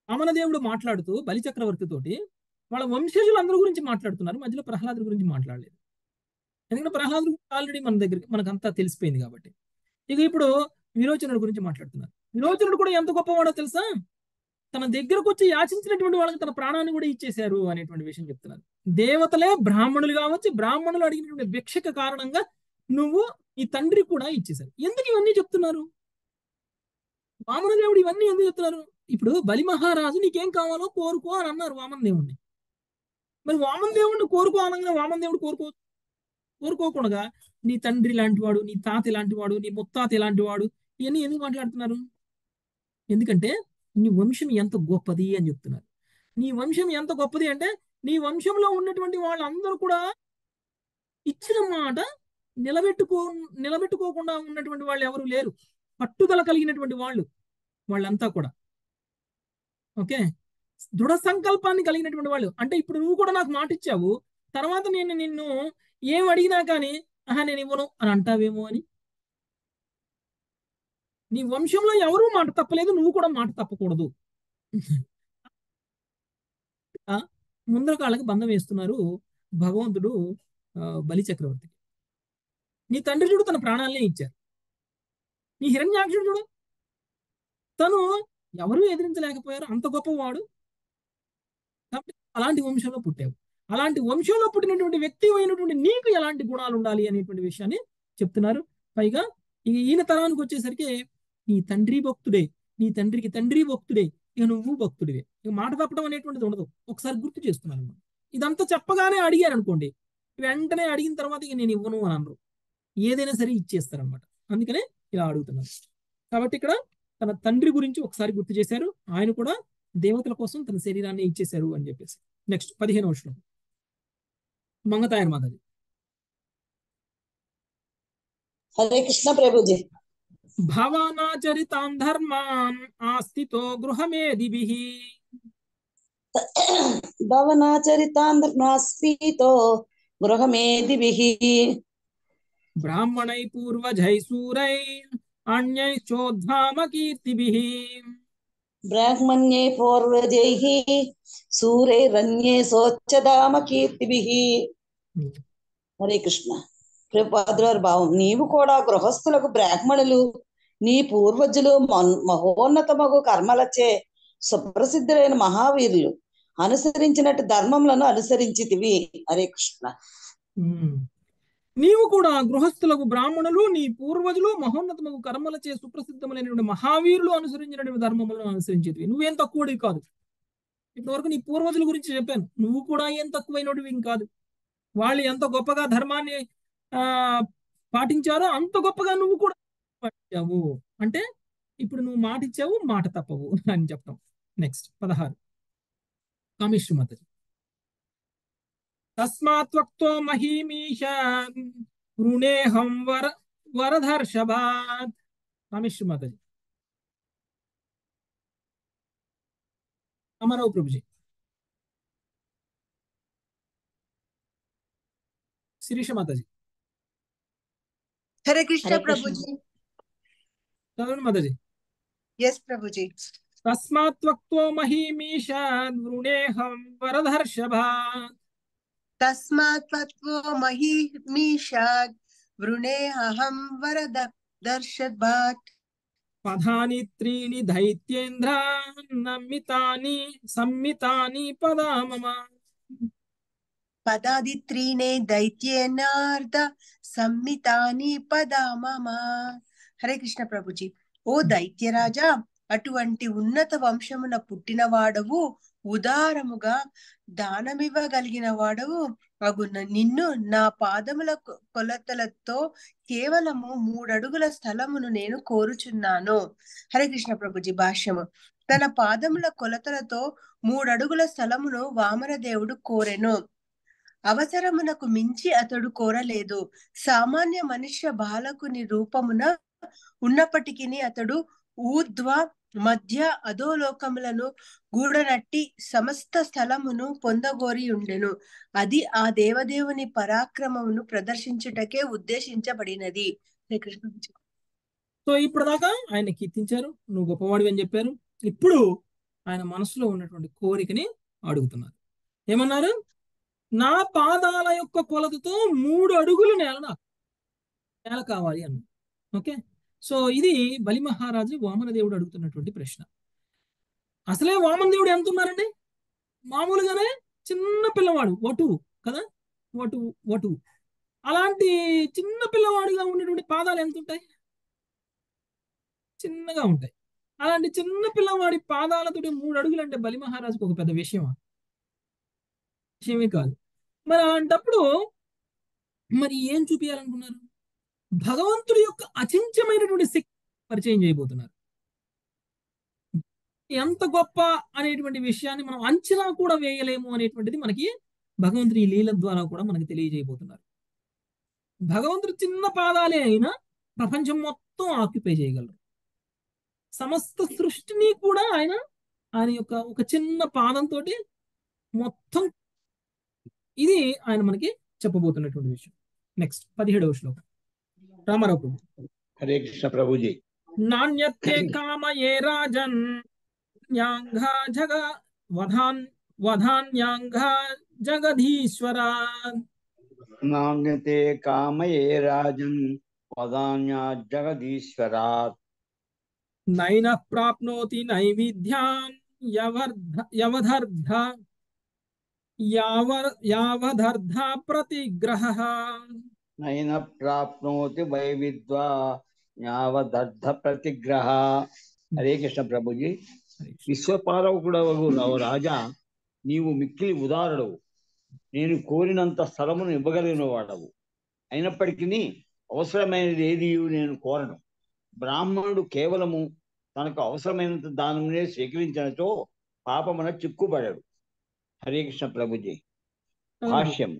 A: వామనదేవుడు మాట్లాడుతూ బలి చక్రవర్తి తోటి వాళ్ళ వంశజులందరి గురించి మాట్లాడుతున్నారు మధ్యలో ప్రహ్లాదుడి గురించి మాట్లాడలేదు ఎందుకంటే ప్రహ్లాదుడు ఆల్రెడీ మన దగ్గర మనకంతా తెలిసిపోయింది కాబట్టి ఇక ఇప్పుడు విరోచనుడి గురించి మాట్లాడుతున్నారు విరోచనుడు కూడా ఎంత గొప్పవాడో తెలుసా తన దగ్గరకు వచ్చి యాచించినటువంటి వాళ్ళకి తన ప్రాణాన్ని కూడా ఇచ్చేశారు అనేటువంటి విషయం చెప్తున్నారు దేవతలే బ్రాహ్మణులు కావచ్చు బ్రాహ్మణులు అడిగినటువంటి భిక్షక కారణంగా నువ్వు ఈ తండ్రి కూడా ఇచ్చేశారు ఎందుకు ఇవన్నీ చెప్తున్నారు వామన దేవుడు ఇవన్నీ ఎందుకు చెప్తున్నారు ఇప్పుడు బలి మహారాజు నీకేం కావాలో కోరుకో అని అన్నారు వామన దేవుడిని మరి వామన దేవుడిని కోరుకో అనగా వామన దేవుడు కోరుకో కోరుకోకుండా నీ తండ్రి లాంటి వాడు నీ తాత ఇలాంటి వాడు నీ ముత్తాత ఇలాంటి వాడు ఇవన్నీ ఎందుకు మాట్లాడుతున్నారు ఎందుకంటే నీ వంశం ఎంత గొప్పది అని చెప్తున్నారు నీ వంశం ఎంత గొప్పది అంటే నీ వంశంలో ఉన్నటువంటి వాళ్ళందరూ కూడా ఇచ్చిన మాట నిలబెట్టుకో నిలబెట్టుకోకుండా ఉన్నటువంటి వాళ్ళు ఎవరు లేరు పట్టుదల కలిగినటువంటి వాళ్ళు వాళ్ళంతా కూడా ఓకే దృఢ సంకల్పాన్ని కలిగినటువంటి వాళ్ళు అంటే ఇప్పుడు నువ్వు కూడా నాకు మాట ఇచ్చావు తర్వాత నేను నిన్ను ఏం అడిగినా కానీ ఆహా నేను ఇవ్వను అని అంటావేమో అని నీ వంశంలో ఎవరూ మాట తప్పలేదు నువ్వు కూడా మాట తప్పకూడదు ఆ, ముందర కాళ్ళకి బంధం వేస్తున్నారు భగవంతుడు ఆ, బలి చక్రవర్తికి నీ తండ్రి చూడు తన ప్రాణాలనే ఇచ్చారు నీ హిరణ్యాక్షుడు చూడు తను ఎవరూ ఎదిరించలేకపోయారు అంత గొప్పవాడు కాబట్టి అలాంటి వంశంలో పుట్టావు అలాంటి వంశంలో పుట్టినటువంటి వ్యక్తి అయినటువంటి నీకు ఎలాంటి గుణాలు ఉండాలి అనేటువంటి విషయాన్ని చెప్తున్నారు పైగా ఇక ఈయన తరానికి వచ్చేసరికి నీ తండ్రి భక్తుడే నీ తండ్రికి తండ్రి భక్తుడే ఇక నువ్వు భక్తుడివే ఇక మాట తప్పడం అనేటువంటిది ఉండదు ఒకసారి గుర్తు చేస్తున్నాను అన్నమాట. ఇదంతా చెప్పగానే అడిగారు అనుకోండి వెంటనే అడిగిన తర్వాత ఇక నేను ఇవ్వను అని అనరు ఏదైనా సరే ఇచ్చేస్తారనమాట అందుకనే ఇలా అడుగుతున్నారు కాబట్టి ఇక్కడ తన తండ్రి గురించి ఒకసారి గుర్తు చేశారు ఆయన కూడా దేవతల కోసం తన శరీరాన్ని ఇచ్చేశారు అని చెప్పేసి నెక్స్ట్ పదిహేను వర్షం మంగతాయర్ మాతాజీ
B: హరే కృష్ణ ప్రభుజీ
A: భవానాచరితాన్ ధర్మాన్ ఆస్థితో గృహమేదిభిః
B: భవనాచరితాంధ్రనాస్పీతో గృహమేదిభిః
A: బ్రాహ్మణై పూర్వజై సూరై అన్యై చోద్ధామ కీర్తిభిః
B: బ్రాహ్మణ్యే పూర్వజైః సూరైరన్యే సోచ్చదామ కీర్తిభిః హరే కృష్ణ ప్రభుపాదులారి భావం నీవు కూడా గృహస్థులకు బ్రాహ్మణులు నీ పూర్వజులు మన్- మహోన్నతమగు కర్మలచే సుప్రసిద్ధులైన మహావీరులు అనుసరించినట్టు ధర్మములను అనుసరించితివి హరే కృష్ణ
A: ఉమ్. నీవు కూడా గృహస్థులకు బ్రాహ్మణులు నీ పూర్వజులు మహోన్నతము కర్మలచే సుప్రసిద్ధములైనటువంటి మహావీరులు అనుసరించినటువంటి ధర్మములను అనుసరించేది నువ్వేం తక్కువడివి కాదు ఇప్పటివరకు నీ పూర్వజుల గురించి చెప్పాను నువ్వు కూడా ఏం తక్కువైనడివి కాదు వాళ్ళు ఎంత గొప్పగా ధర్మాన్ని ఆ పాటించారో అంత గొప్పగా నువ్వు కూడా పాటించావు అంటే ఇప్పుడు నువ్వు మాట ఇచ్చావు మాట తప్పవు అని చెప్తాం నెక్స్ట్ పదహారు కామేశ్వరి మాతాజీ తస్మాత్ వక్తో మహీమీష రుణేహం వర వరధర్షభాత్ కామేశ్వరి మాతాజీ అమరావు ప్రభుజీ శిరీష మాతాజీ
C: హరే కృష్ణ
D: హరే కృష్ణ.
C: ప్రభుజీ
A: చదవండి మాతాజీ
C: ఎస్ ప్రభుజీ
A: తస్మాత్ వక్తో మహీమీష వృణేహం వరధర్షభాత్
C: తస్మాత్ త్వత్వో మహీమీషాద్ వృణే అహం వరద దర్శద్భాత్
A: పదాని త్రీణి దైత్యేంద్ర నమ్మితాని సమ్మితాని పదా మమ
C: పదాది త్రీణే దైత్యేనార్ధ సమ్మితాని పదా మమ హరే కృష్ణ ప్రభుజీ ఓ దైత్యరాజా అటువంటి ఉన్నత వంశమున పుట్టినవాడవు ఉదారముగా దానమివ్వగలిగిన వాడవు అగున నిన్ను నా పాదముల కొ- కొలతలతో కేవలము మూడడుగుల స్థలమును నేను కోరుచున్నాను హరే కృష్ణ ప్రభుజీ భాష్యము తన పాదముల కొలతలతో మూడడుగుల స్థలమును వామనదేవుడు కోరెను అవసరమునకు మించి అతడు కోరలేదు సామాన్య మనుష్య బాలకుని రూపమున ఉన్నప్పటికీ అతడు ఊర్ధ్వ మధ్య అధోలోకములను గూడనట్టి సమస్త స్థలమును పొందగోరి ఉండెను అది ఆ దేవదేవుని పరాక్రమమును ప్రదర్శించుటకే ఉద్దేశించబడినది హరే కృష్ణ
A: సో ఇప్పుడు దాకా ఆయన కీర్తించారు నువ్వు గొప్పవాడివి అని చెప్పారు ఇప్పుడు ఆయన మనసులో ఉన్నటువంటి కోరికని అడుగుతున్నారు ఏమన్నారు నా పాదాల యొక్క కొలతతో మూడు అడుగులు నేల నాకు నేల కావాలి అన్న ఓకే సో ఇది బలి మహారాజు వామనదేవుడు అడుగుతున్నటువంటి ప్రశ్న అసలే వామనదేవుడు ఎంత ఉన్నారండి మామూలుగానే చిన్న పిల్లవాడు వటు కదా వటు వటు అలాంటి చిన్న పిల్లవాడిగా ఉన్నటువంటి పాదాలు ఎంత ఉంటాయి చిన్నగా ఉంటాయి అలాంటి చిన్న పిల్లవాడి పాదాలతోటి మూడు అడుగులు అంటే బలి మహారాజుకు ఒక పెద్ద విషయమా విషయమే కాదు మరి అలాంటప్పుడు మరి ఏం చూపించాలనుకున్నారు భగవంతుడి యొక్క అచించమైనటువంటి శక్తి పరిచయం చేయబోతున్నారు ఎంత గొప్ప అనేటువంటి విషయాన్ని మనం అంచనా కూడా వేయలేము అనేటువంటిది మనకి భగవంతుడి లీల ద్వారా కూడా మనకి తెలియజేయబోతున్నారు భగవంతుడు చిన్న పాదాలే అయినా ప్రపంచం మొత్తం ఆక్యుపై చేయగలరు సమస్త సృష్టిని కూడా ఆయన ఆయన యొక్క ఒక చిన్న పాదంతో మొత్తం ఇది ఆయన మనకి చెప్పబోతున్నటువంటి విషయం నెక్స్ట్ పదిహేడవ శ్లోకం రామారావు ప్రభు
H: హరే కృష్ణ ప్రభుజీ
A: నాణ్యతే కామయే రాజన్ న్యాంఘా జగ వధాన్ వధాన్యాంఘా జగధీశ్వర
H: నాణ్యతే కామయే రాజన్ వదాన్యా జగదీశ్వరాత్
A: నైన ప్రాప్నోతి నైవిధ్యాన్ యవర్ధ యవధర్ధ యావ యావధర్ధ ప్రతిగ్రహ
H: నైన ప్రాప్నోతి వైవిద్వా యావదర్థ ప్రతిగ్రహ హరే కృష్ణ ప్రభుజీ విశ్వపాలకుడవగు రావు రాజా నీవు మిక్కిలి ఉదారుడవు నేను కోరినంత స్థలమును ఇవ్వగలిగిన వాడవు అయినప్పటికీ అవసరమైనది ఏది నేను కోరను బ్రాహ్మణుడు కేవలము తనకు అవసరమైనంత దానమునే స్వీకరించినచో పాపమున చిక్కుబడడు హరే కృష్ణ ప్రభుజీ భాష్యం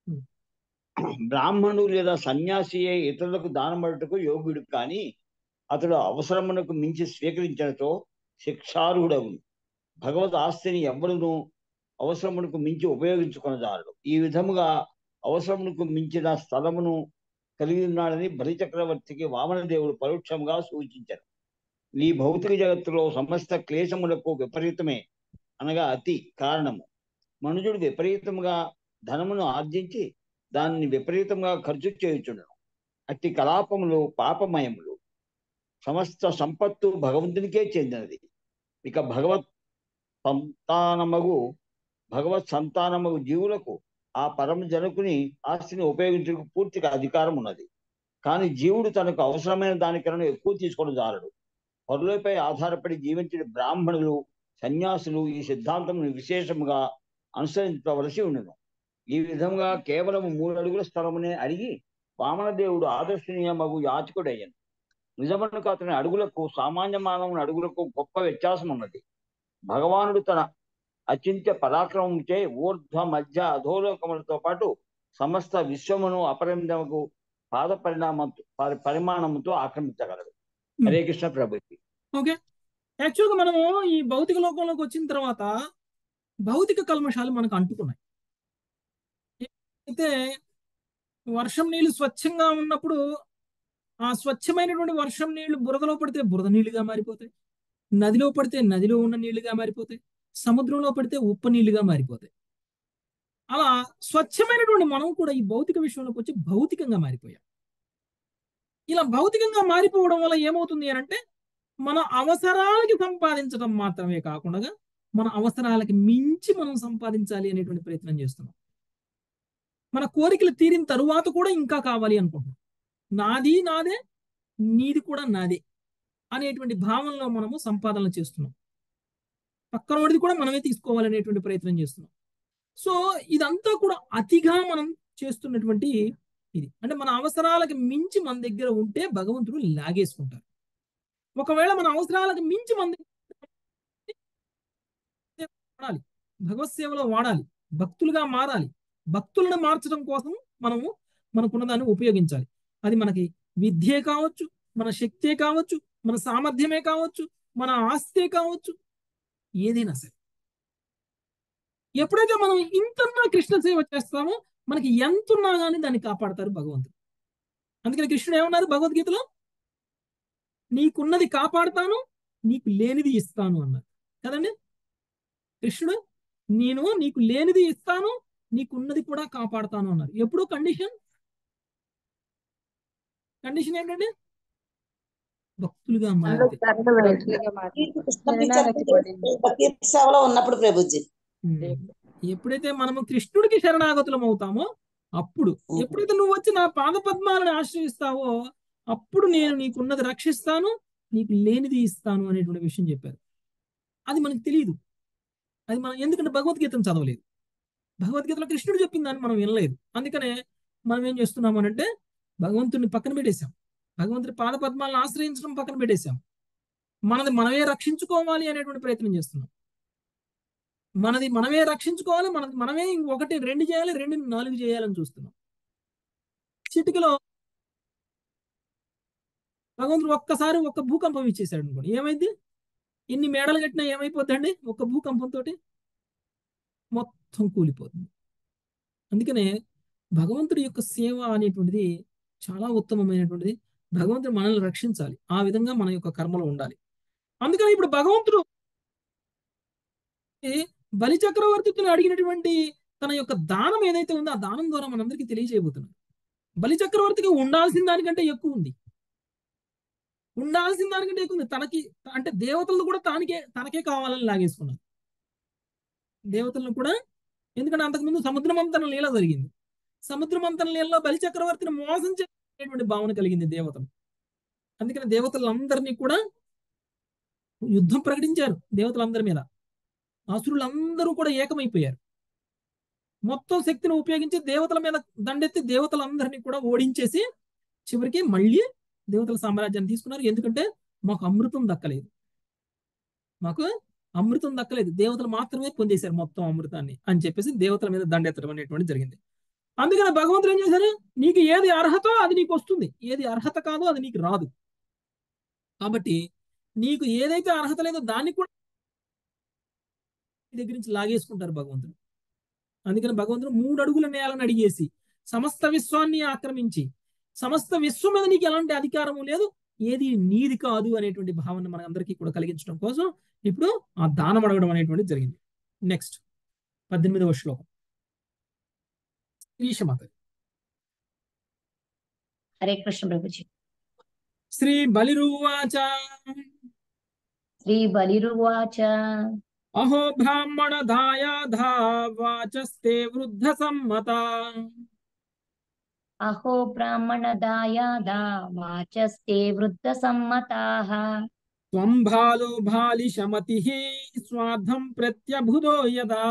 H: బ్రాహ్మణుడు లేదా సన్యాసియే ఇతరులకు దానమడుటకు యోగ్యుడు కానీ అతడు అవసరమునకు మించి స్వీకరించడంతో శిక్షార్హుడవును భగవద్ ఆస్తిని ఎవ్వరును అవసరమునకు మించి ఉపయోగించుకున్నదారుడు ఈ విధముగా అవసరమునకు మించిన స్థలమును కలిగి ఉన్నాడని బలి చక్రవర్తికి వామనదేవుడు పరోక్షంగా సూచించారు ఈ భౌతిక జగత్తులో సమస్త క్లేశములకు విపరీతమే అనగా అతి కారణము మనుషుడు విపరీతముగా ధనమును ఆర్జించి దాన్ని విపరీతంగా ఖర్చు చేయుచుండను అట్టి కలాపములు పాపమయములు సమస్త సంపత్తు భగవంతునికే చెందినది ఇక భగవత్ సంతానమగు భగవత్ సంతానమగు జీవులకు ఆ పరమ జనకుని ఆస్తిని ఉపయోగించడానికి పూర్తిగా అధికారం ఉన్నది కానీ జీవుడు తనకు అవసరమైన దానికన్నా ఎక్కువ తీసుకోవడం జాలడు పరులపై ఆధారపడి జీవించిన బ్రాహ్మణులు సన్యాసులు ఈ సిద్ధాంతం విశేషముగా అనుసరించవలసి ఉండను ఈ విధంగా కేవలం మూడు అడుగుల స్థలమునే అడిగి వామనదేవుడు ఆదర్శనీయమగు యాచకుడయ్యను నిజమనుకు అతని అడుగులకు సామాన్య మానవుని అడుగులకు గొప్ప వ్యత్యాసం ఉన్నది భగవానుడు తన అచింత్య పరాక్రమంచే ఊర్ధ్వ మధ్య అధోలోకములతో పాటు సమస్త విశ్వమును అపరిమితముకు పాద పరిణామంతో పరి- పరిమాణముతో ఆక్రమించగలడు హరే కృష్ణ ప్రభుజీ
A: ఓకే యాక్చువల్గా మనము ఈ భౌతిక లోకంలోకి వచ్చిన తర్వాత భౌతిక కల్మషాలు మనకు అంటుకున్నాయి అయితే వర్షం నీళ్లు స్వచ్ఛంగా ఉన్నప్పుడు ఆ స్వచ్ఛమైనటువంటి వర్షం నీళ్లు బురదలో పడితే బురద నీళ్లుగా మారిపోతాయి నదిలో పడితే నదిలో ఉన్న నీళ్లుగా మారిపోతాయి సముద్రంలో పడితే ఉప్పు నీళ్లుగా మారిపోతాయి అలా స్వచ్ఛమైనటువంటి మనం కూడా ఈ భౌతిక విషయంలోకి వచ్చి భౌతికంగా మారిపోయాం ఇలా భౌతికంగా మారిపోవడం వల్ల ఏమవుతుంది అని అంటే మన అవసరాలకి సంపాదించడం మాత్రమే కాకుండా మన అవసరాలకి మించి మనం సంపాదించాలి అనేటువంటి ప్రయత్నం చేస్తున్నాం మన కోరికలు తీరిన తరువాత కూడా ఇంకా కావాలి అనుకుంటున్నాం నాది నాదే నీది కూడా నాదే అనేటువంటి భావనలో మనము సంపాదన చేస్తున్నాం పక్కనోడిది కూడా మనమే తీసుకోవాలనేటువంటి ప్రయత్నం చేస్తున్నాం సో ఇదంతా కూడా అతిగా మనం చేస్తున్నటువంటి ఇది అంటే మన అవసరాలకు మించి మన దగ్గర ఉంటే భగవంతుడు లాగేసుకుంటారు ఒకవేళ మన అవసరాలకు మించి మన దగ్గర వాడాలి భగవత్ సేవలో వాడాలి భక్తులుగా మారాలి భక్తులను మార్చడం కోసం మనము మనకున్న దాన్ని ఉపయోగించాలి అది మనకి విద్యే కావచ్చు మన శక్తే కావచ్చు మన సామర్థ్యమే కావచ్చు మన ఆస్తే కావచ్చు ఏదైనా సరే ఎప్పుడైతే మనం ఇంతన్నా కృష్ణ సేవ చేస్తామో మనకి ఎంతున్నా కానీ దాన్ని కాపాడతారు భగవంతుడు అందుకని కృష్ణుడు ఏమన్నారు భగవద్గీతలో నీకున్నది కాపాడుతాను నీకు లేనిది ఇస్తాను అన్నారు కదండి కృష్ణుడు నేను నీకు లేనిది ఇస్తాను నీకున్నది కూడా కాపాడుతాను అన్నారు ఎప్పుడు కండిషన్ కండిషన్ ఏంటంటే భక్తులుగా మారితే
B: కృష్ణ భక్తి సేవలో ఉన్నప్పుడు ప్రభుజీ
A: ఉమ్. ఎప్పుడైతే మనము కృష్ణుడికి శరణాగతులం అవుతామో అప్పుడు ఎప్పుడైతే నువ్వు వచ్చి నా పాద పద్మాలను ఆశ్రయిస్తావో అప్పుడు నేను నీకున్నది రక్షిస్తాను నీకు లేనిది ఇస్తాను అనేటువంటి విషయం చెప్పారు అది మనకు తెలియదు అది మనం ఎందుకంటే భగవద్గీతను చదవలేదు భగవద్గీతలో కృష్ణుడు చెప్పిన దాన్ని మనం వినలేదు అందుకనే మనం ఏం చేస్తున్నాం అంటే భగవంతుడిని పక్కన పెట్టేశాం భగవంతుడి పాద పద్మాలను ఆశ్రయించడం పక్కన పెట్టేశాం మనది మనమే రక్షించుకోవాలి అనేటువంటి ప్రయత్నం చేస్తున్నాం మనది మనమే రక్షించుకోవాలి మనది మనమే ఒకటి రెండు చేయాలి రెండు నాలుగు చేయాలని చూస్తున్నాం చిటికలో భగవంతుడు ఒక్కసారి ఒక్క భూకంపం ఇచ్చేసాడు అనుకోండి ఏమైంది ఇన్ని మేడలు కట్టినా ఏమైపోద్దండి ఒక్క భూకంపంతో మొత్తం కూలిపోతుంది అందుకనే భగవంతుడి యొక్క సేవ అనేటువంటిది చాలా ఉత్తమమైనటువంటిది భగవంతుడు మనల్ని రక్షించాలి ఆ విధంగా మన యొక్క కర్మలో ఉండాలి అందుకని ఇప్పుడు భగవంతుడు బలి చక్రవర్తిని అడిగినటువంటి తన యొక్క దానం ఏదైతే ఉందో ఆ దానం ద్వారా మనందరికీ తెలియజేయబోతున్నాడు బలి చక్రవర్తికి ఉండాల్సిన దానికంటే ఎక్కువ ఉంది ఉండాల్సిన దానికంటే ఎక్కువ ఉంది తనకి అంటే దేవతలను కూడా తానికే తనకే కావాలని లాగేసుకున్నారు దేవతలను కూడా ఎందుకంటే అంతకుముందు సముద్రమంతన లీల జరిగింది సముద్రమంతన లీలలో బలి చక్రవర్తిని మోసం చేసేటువంటి భావన కలిగింది దేవతలు అందుకని దేవతలందరినీ కూడా యుద్ధం ప్రకటించారు దేవతలందరి మీద అసురులందరూ కూడా ఏకమైపోయారు మొత్తం శక్తిని ఉపయోగించి దేవతల మీద దండెత్తి దేవతలందరినీ కూడా ఓడించేసి చివరికి మళ్ళీ దేవతల సామ్రాజ్యాన్ని తీసుకున్నారు ఎందుకంటే మాకు అమృతం దక్కలేదు మాకు అమృతం దక్కలేదు దేవతలు మాత్రమే పొందేశారు మొత్తం అమృతాన్ని అని చెప్పేసి దేవతల మీద దండెత్తడం అనేటువంటి జరిగింది అందుకని భగవంతుడు ఏం చేశారు నీకు ఏది అర్హతో అది నీకు వస్తుంది ఏది అర్హత కాదో అది నీకు రాదు కాబట్టి నీకు ఏదైతే అర్హత లేదో దాన్ని కూడా దగ్గర నుంచి లాగేసుకుంటారు భగవంతుడు అందుకని భగవంతుడు మూడు అడుగుల నేలని అడిగేసి సమస్త విశ్వాన్ని ఆక్రమించి సమస్త విశ్వం మీద నీకు ఎలాంటి అధికారము లేదు ఏది నీది కాదు అనేటువంటి భావన మన అందరికీ కూడా కలిగించడం కోసం ఇప్పుడు ఆ దానం అడగడం అనేటువంటి జరిగింది నెక్స్ట్ పద్దెనిమిదవ శ్లోకం ఈశమాత
I: హరే కృష్ణ ప్రభుజీ
A: శ్రీ బలిరువాచ
I: శ్రీ బలిరువాచ
A: అహో బ్రాహ్మణ దాయాధా వాచస్తే వృద్ధ సమ్మత
I: అహో బ్రాహ్మణ దాయాదా వాచస్తే వృద్ధ సమ్మతాః
A: త్వం బాలో బాలిశమతి స్వార్థం ప్రత్యభుదో యదా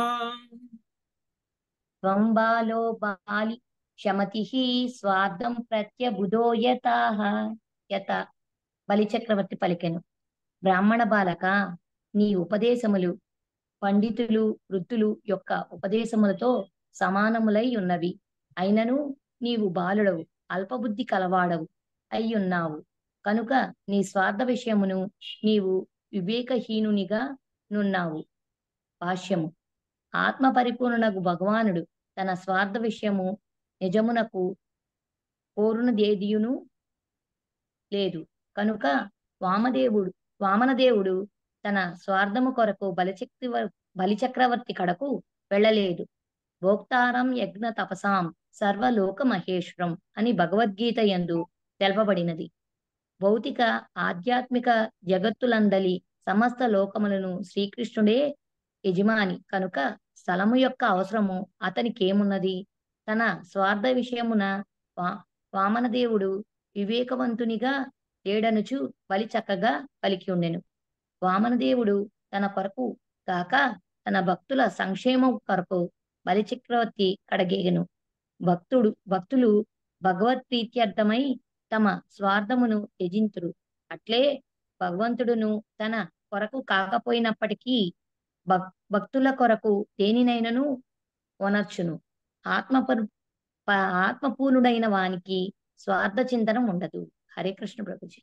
I: త్వం బాలో బాలి శమతిః స్వార్థం ప్రత్యబుధో యతాః యత బలిచక్రవర్తి పలికెను బ్రాహ్మణ బాలక నీ ఉపదేశములు పండితులు వృద్ధులు యొక్క ఉపదేశములతో సమానములై ఉన్నవి అయినను నీవు బాలుడవు అల్పబుద్ధి కలవాడవు అయ్యున్నావు కనుక నీ స్వార్థ విషయమును నీవు వివేకహీనునిగా నున్నావు భాష్యము ఆత్మ పరిపూర్ణకు భగవానుడు తన స్వార్థ విషయము నిజమునకు కోరునదేదియును లేదు కనుక వామదేవుడు వామనదేవుడు తన స్వార్థము కొరకు బలిచక్రి బలిచక్రవర్తి కడకు వెళ్ళలేదు భోక్తారం యజ్ఞ తపసాం సర్వలోక మహేశ్వరం అని భగవద్గీత యందు తెలపబడినది భౌతిక ఆధ్యాత్మిక జగత్తులందలి సమస్త లోకములను శ్రీకృష్ణుడే యజమాని కనుక స్థలము యొక్క అవసరము అతనికేమున్నది తన స్వార్థ విషయమున వా వామనదేవుడు వివేకవంతునిగా లేడనుచు బలి చక్కగా పలికి ఉండెను వామనదేవుడు తన కొరకు కాక తన భక్తుల సంక్షేమం కొరకు బలి చక్రవర్తి కడగేగను భక్తుడు భక్తులు భగవత్ప్రీత్యర్థమై తమ స్వార్థమును త్యజింతురు అట్లే భగవంతుడును తన కొరకు కాకపోయినప్పటికీ భక్ భక్తుల కొరకు దేనినైనను వనర్చును ఆత్మపరు ప- ఆత్మపూర్ణుడైన వానికి స్వార్థ చింతనం ఉండదు హరే కృష్ణ ప్రభుజీ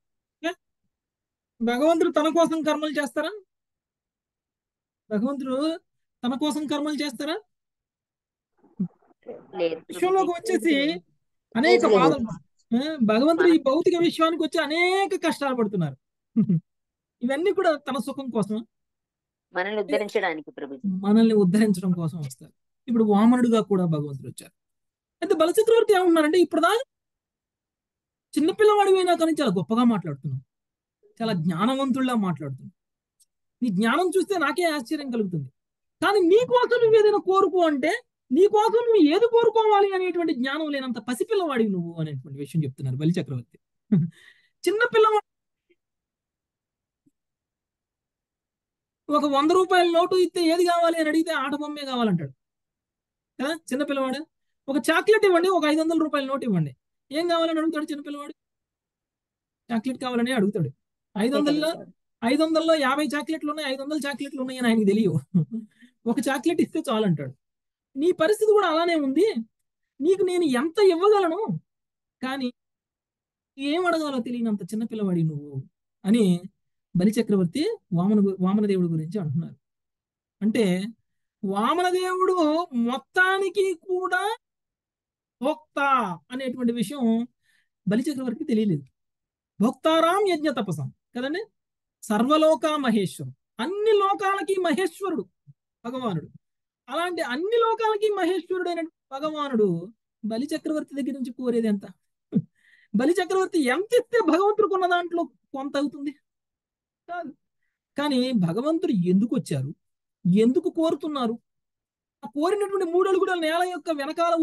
A: భగవంతుడు తన కోసం కర్మలు చేస్తారా భగవంతుడు తన కోసం కర్మలు చేస్తారా
I: లేదు
A: విశ్వంలోకి
I: ప్రభుజీ
A: వచ్చేసి అనేక
B: లేదు, లేదు.
A: బాధలు ఆ, భగవంతుడు ఈ భౌతిక విశ్వానికి వచ్చి అనేక కష్టాలు పడుతున్నారు ఇవన్నీ కూడా తన సుఖం కోసం
J: మనల్ని ఉద్ధరించడానికి ప్రభుజీ
A: మనల్ని ఉద్ధరించడం కోసం వస్తారు ఇప్పుడు వామనుడిగా కూడా భగవంతుడు వచ్చారు అయితే బలచక్రవర్తి ఏమంటున్నారంటే ఇప్పుడు దాకా చిన్నపిల్లవాడివి అయినా కానీ చాలా గొప్పగా మాట్లాడుతున్నావు చాలా జ్ఞానవంతుల్లా మాట్లాడుతున్నావు నీ జ్ఞానం చూస్తే నాకే ఆశ్చర్యం కలుగుతుంది కానీ నీ కోసం నువ్వు ఏదైనా కోరుకో అంటే నీ కోసం నువ్వు ఏది కోరుకోవాలి అనేటువంటి జ్ఞానం లేనంత పసిపిల్లవాడివి నువ్వు అనేటువంటి విషయం చెప్తున్నారు బలి చక్రవర్తి చిన్న పిల్లవాడు ఒక వంద రూపాయల నోటు ఇస్తే ఏది కావాలి అని అడిగితే ఆట బొమ్మే కావాలంటాడు కదా చిన్న పిల్లవాడు ఒక చాక్లెట్ ఇవ్వండి ఒక ఐదు వందల రూపాయల నోటు ఇవ్వండి ఏం కావాలని అడుగుతాడు చిన్న పిల్లవాడు చాక్లెట్ కావాలని అడుగుతాడు ఐదు వందల్లో ఐదు వందల్లో యాభై చాక్లెట్లు ఉన్నాయి ఐదు వందల చాక్లెట్లు ఉన్నాయి అని ఆయనకి తెలియవు ఒక చాక్లెట్ ఇస్తే చాలు అంటాడు నీ పరిస్థితి కూడా అలానే ఉంది నీకు నేను ఎంత ఇవ్వగలను కానీ ఏం అడగాలో తెలియనంత చిన్న పిల్లవాడి నువ్వు అని బలిచక్రవర్తి వామన గు- వామనదేవుడి గురించి అంటున్నారు అంటే వామనదేవుడు మొత్తానికి కూడా భోక్త అనేటువంటి విషయం బలిచక్రవర్తికి తెలియలేదు భోక్తారాం యజ్ఞ తపసం కదండి సర్వలోక మహేశ్వరుడు అన్ని లోకాలకి మహేశ్వరుడు భగవానుడు అలాంటి అన్ని లోకాలకి మహేశ్వరుడైన భగవానుడు బలి చక్రవర్తి దగ్గర నుంచి కోరేది ఎంత బలి చక్రవర్తి ఎంత ఇస్తే భగవంతుడికి ఉన్న దాంట్లో కొంత అవుతుంది కాదు కానీ భగవంతుడు ఎందుకు వచ్చారు ఎందుకు కోరుతున్నారు ఆ కోరినటువంటి మూడు అడుగుల నేల యొక్క వెనకాల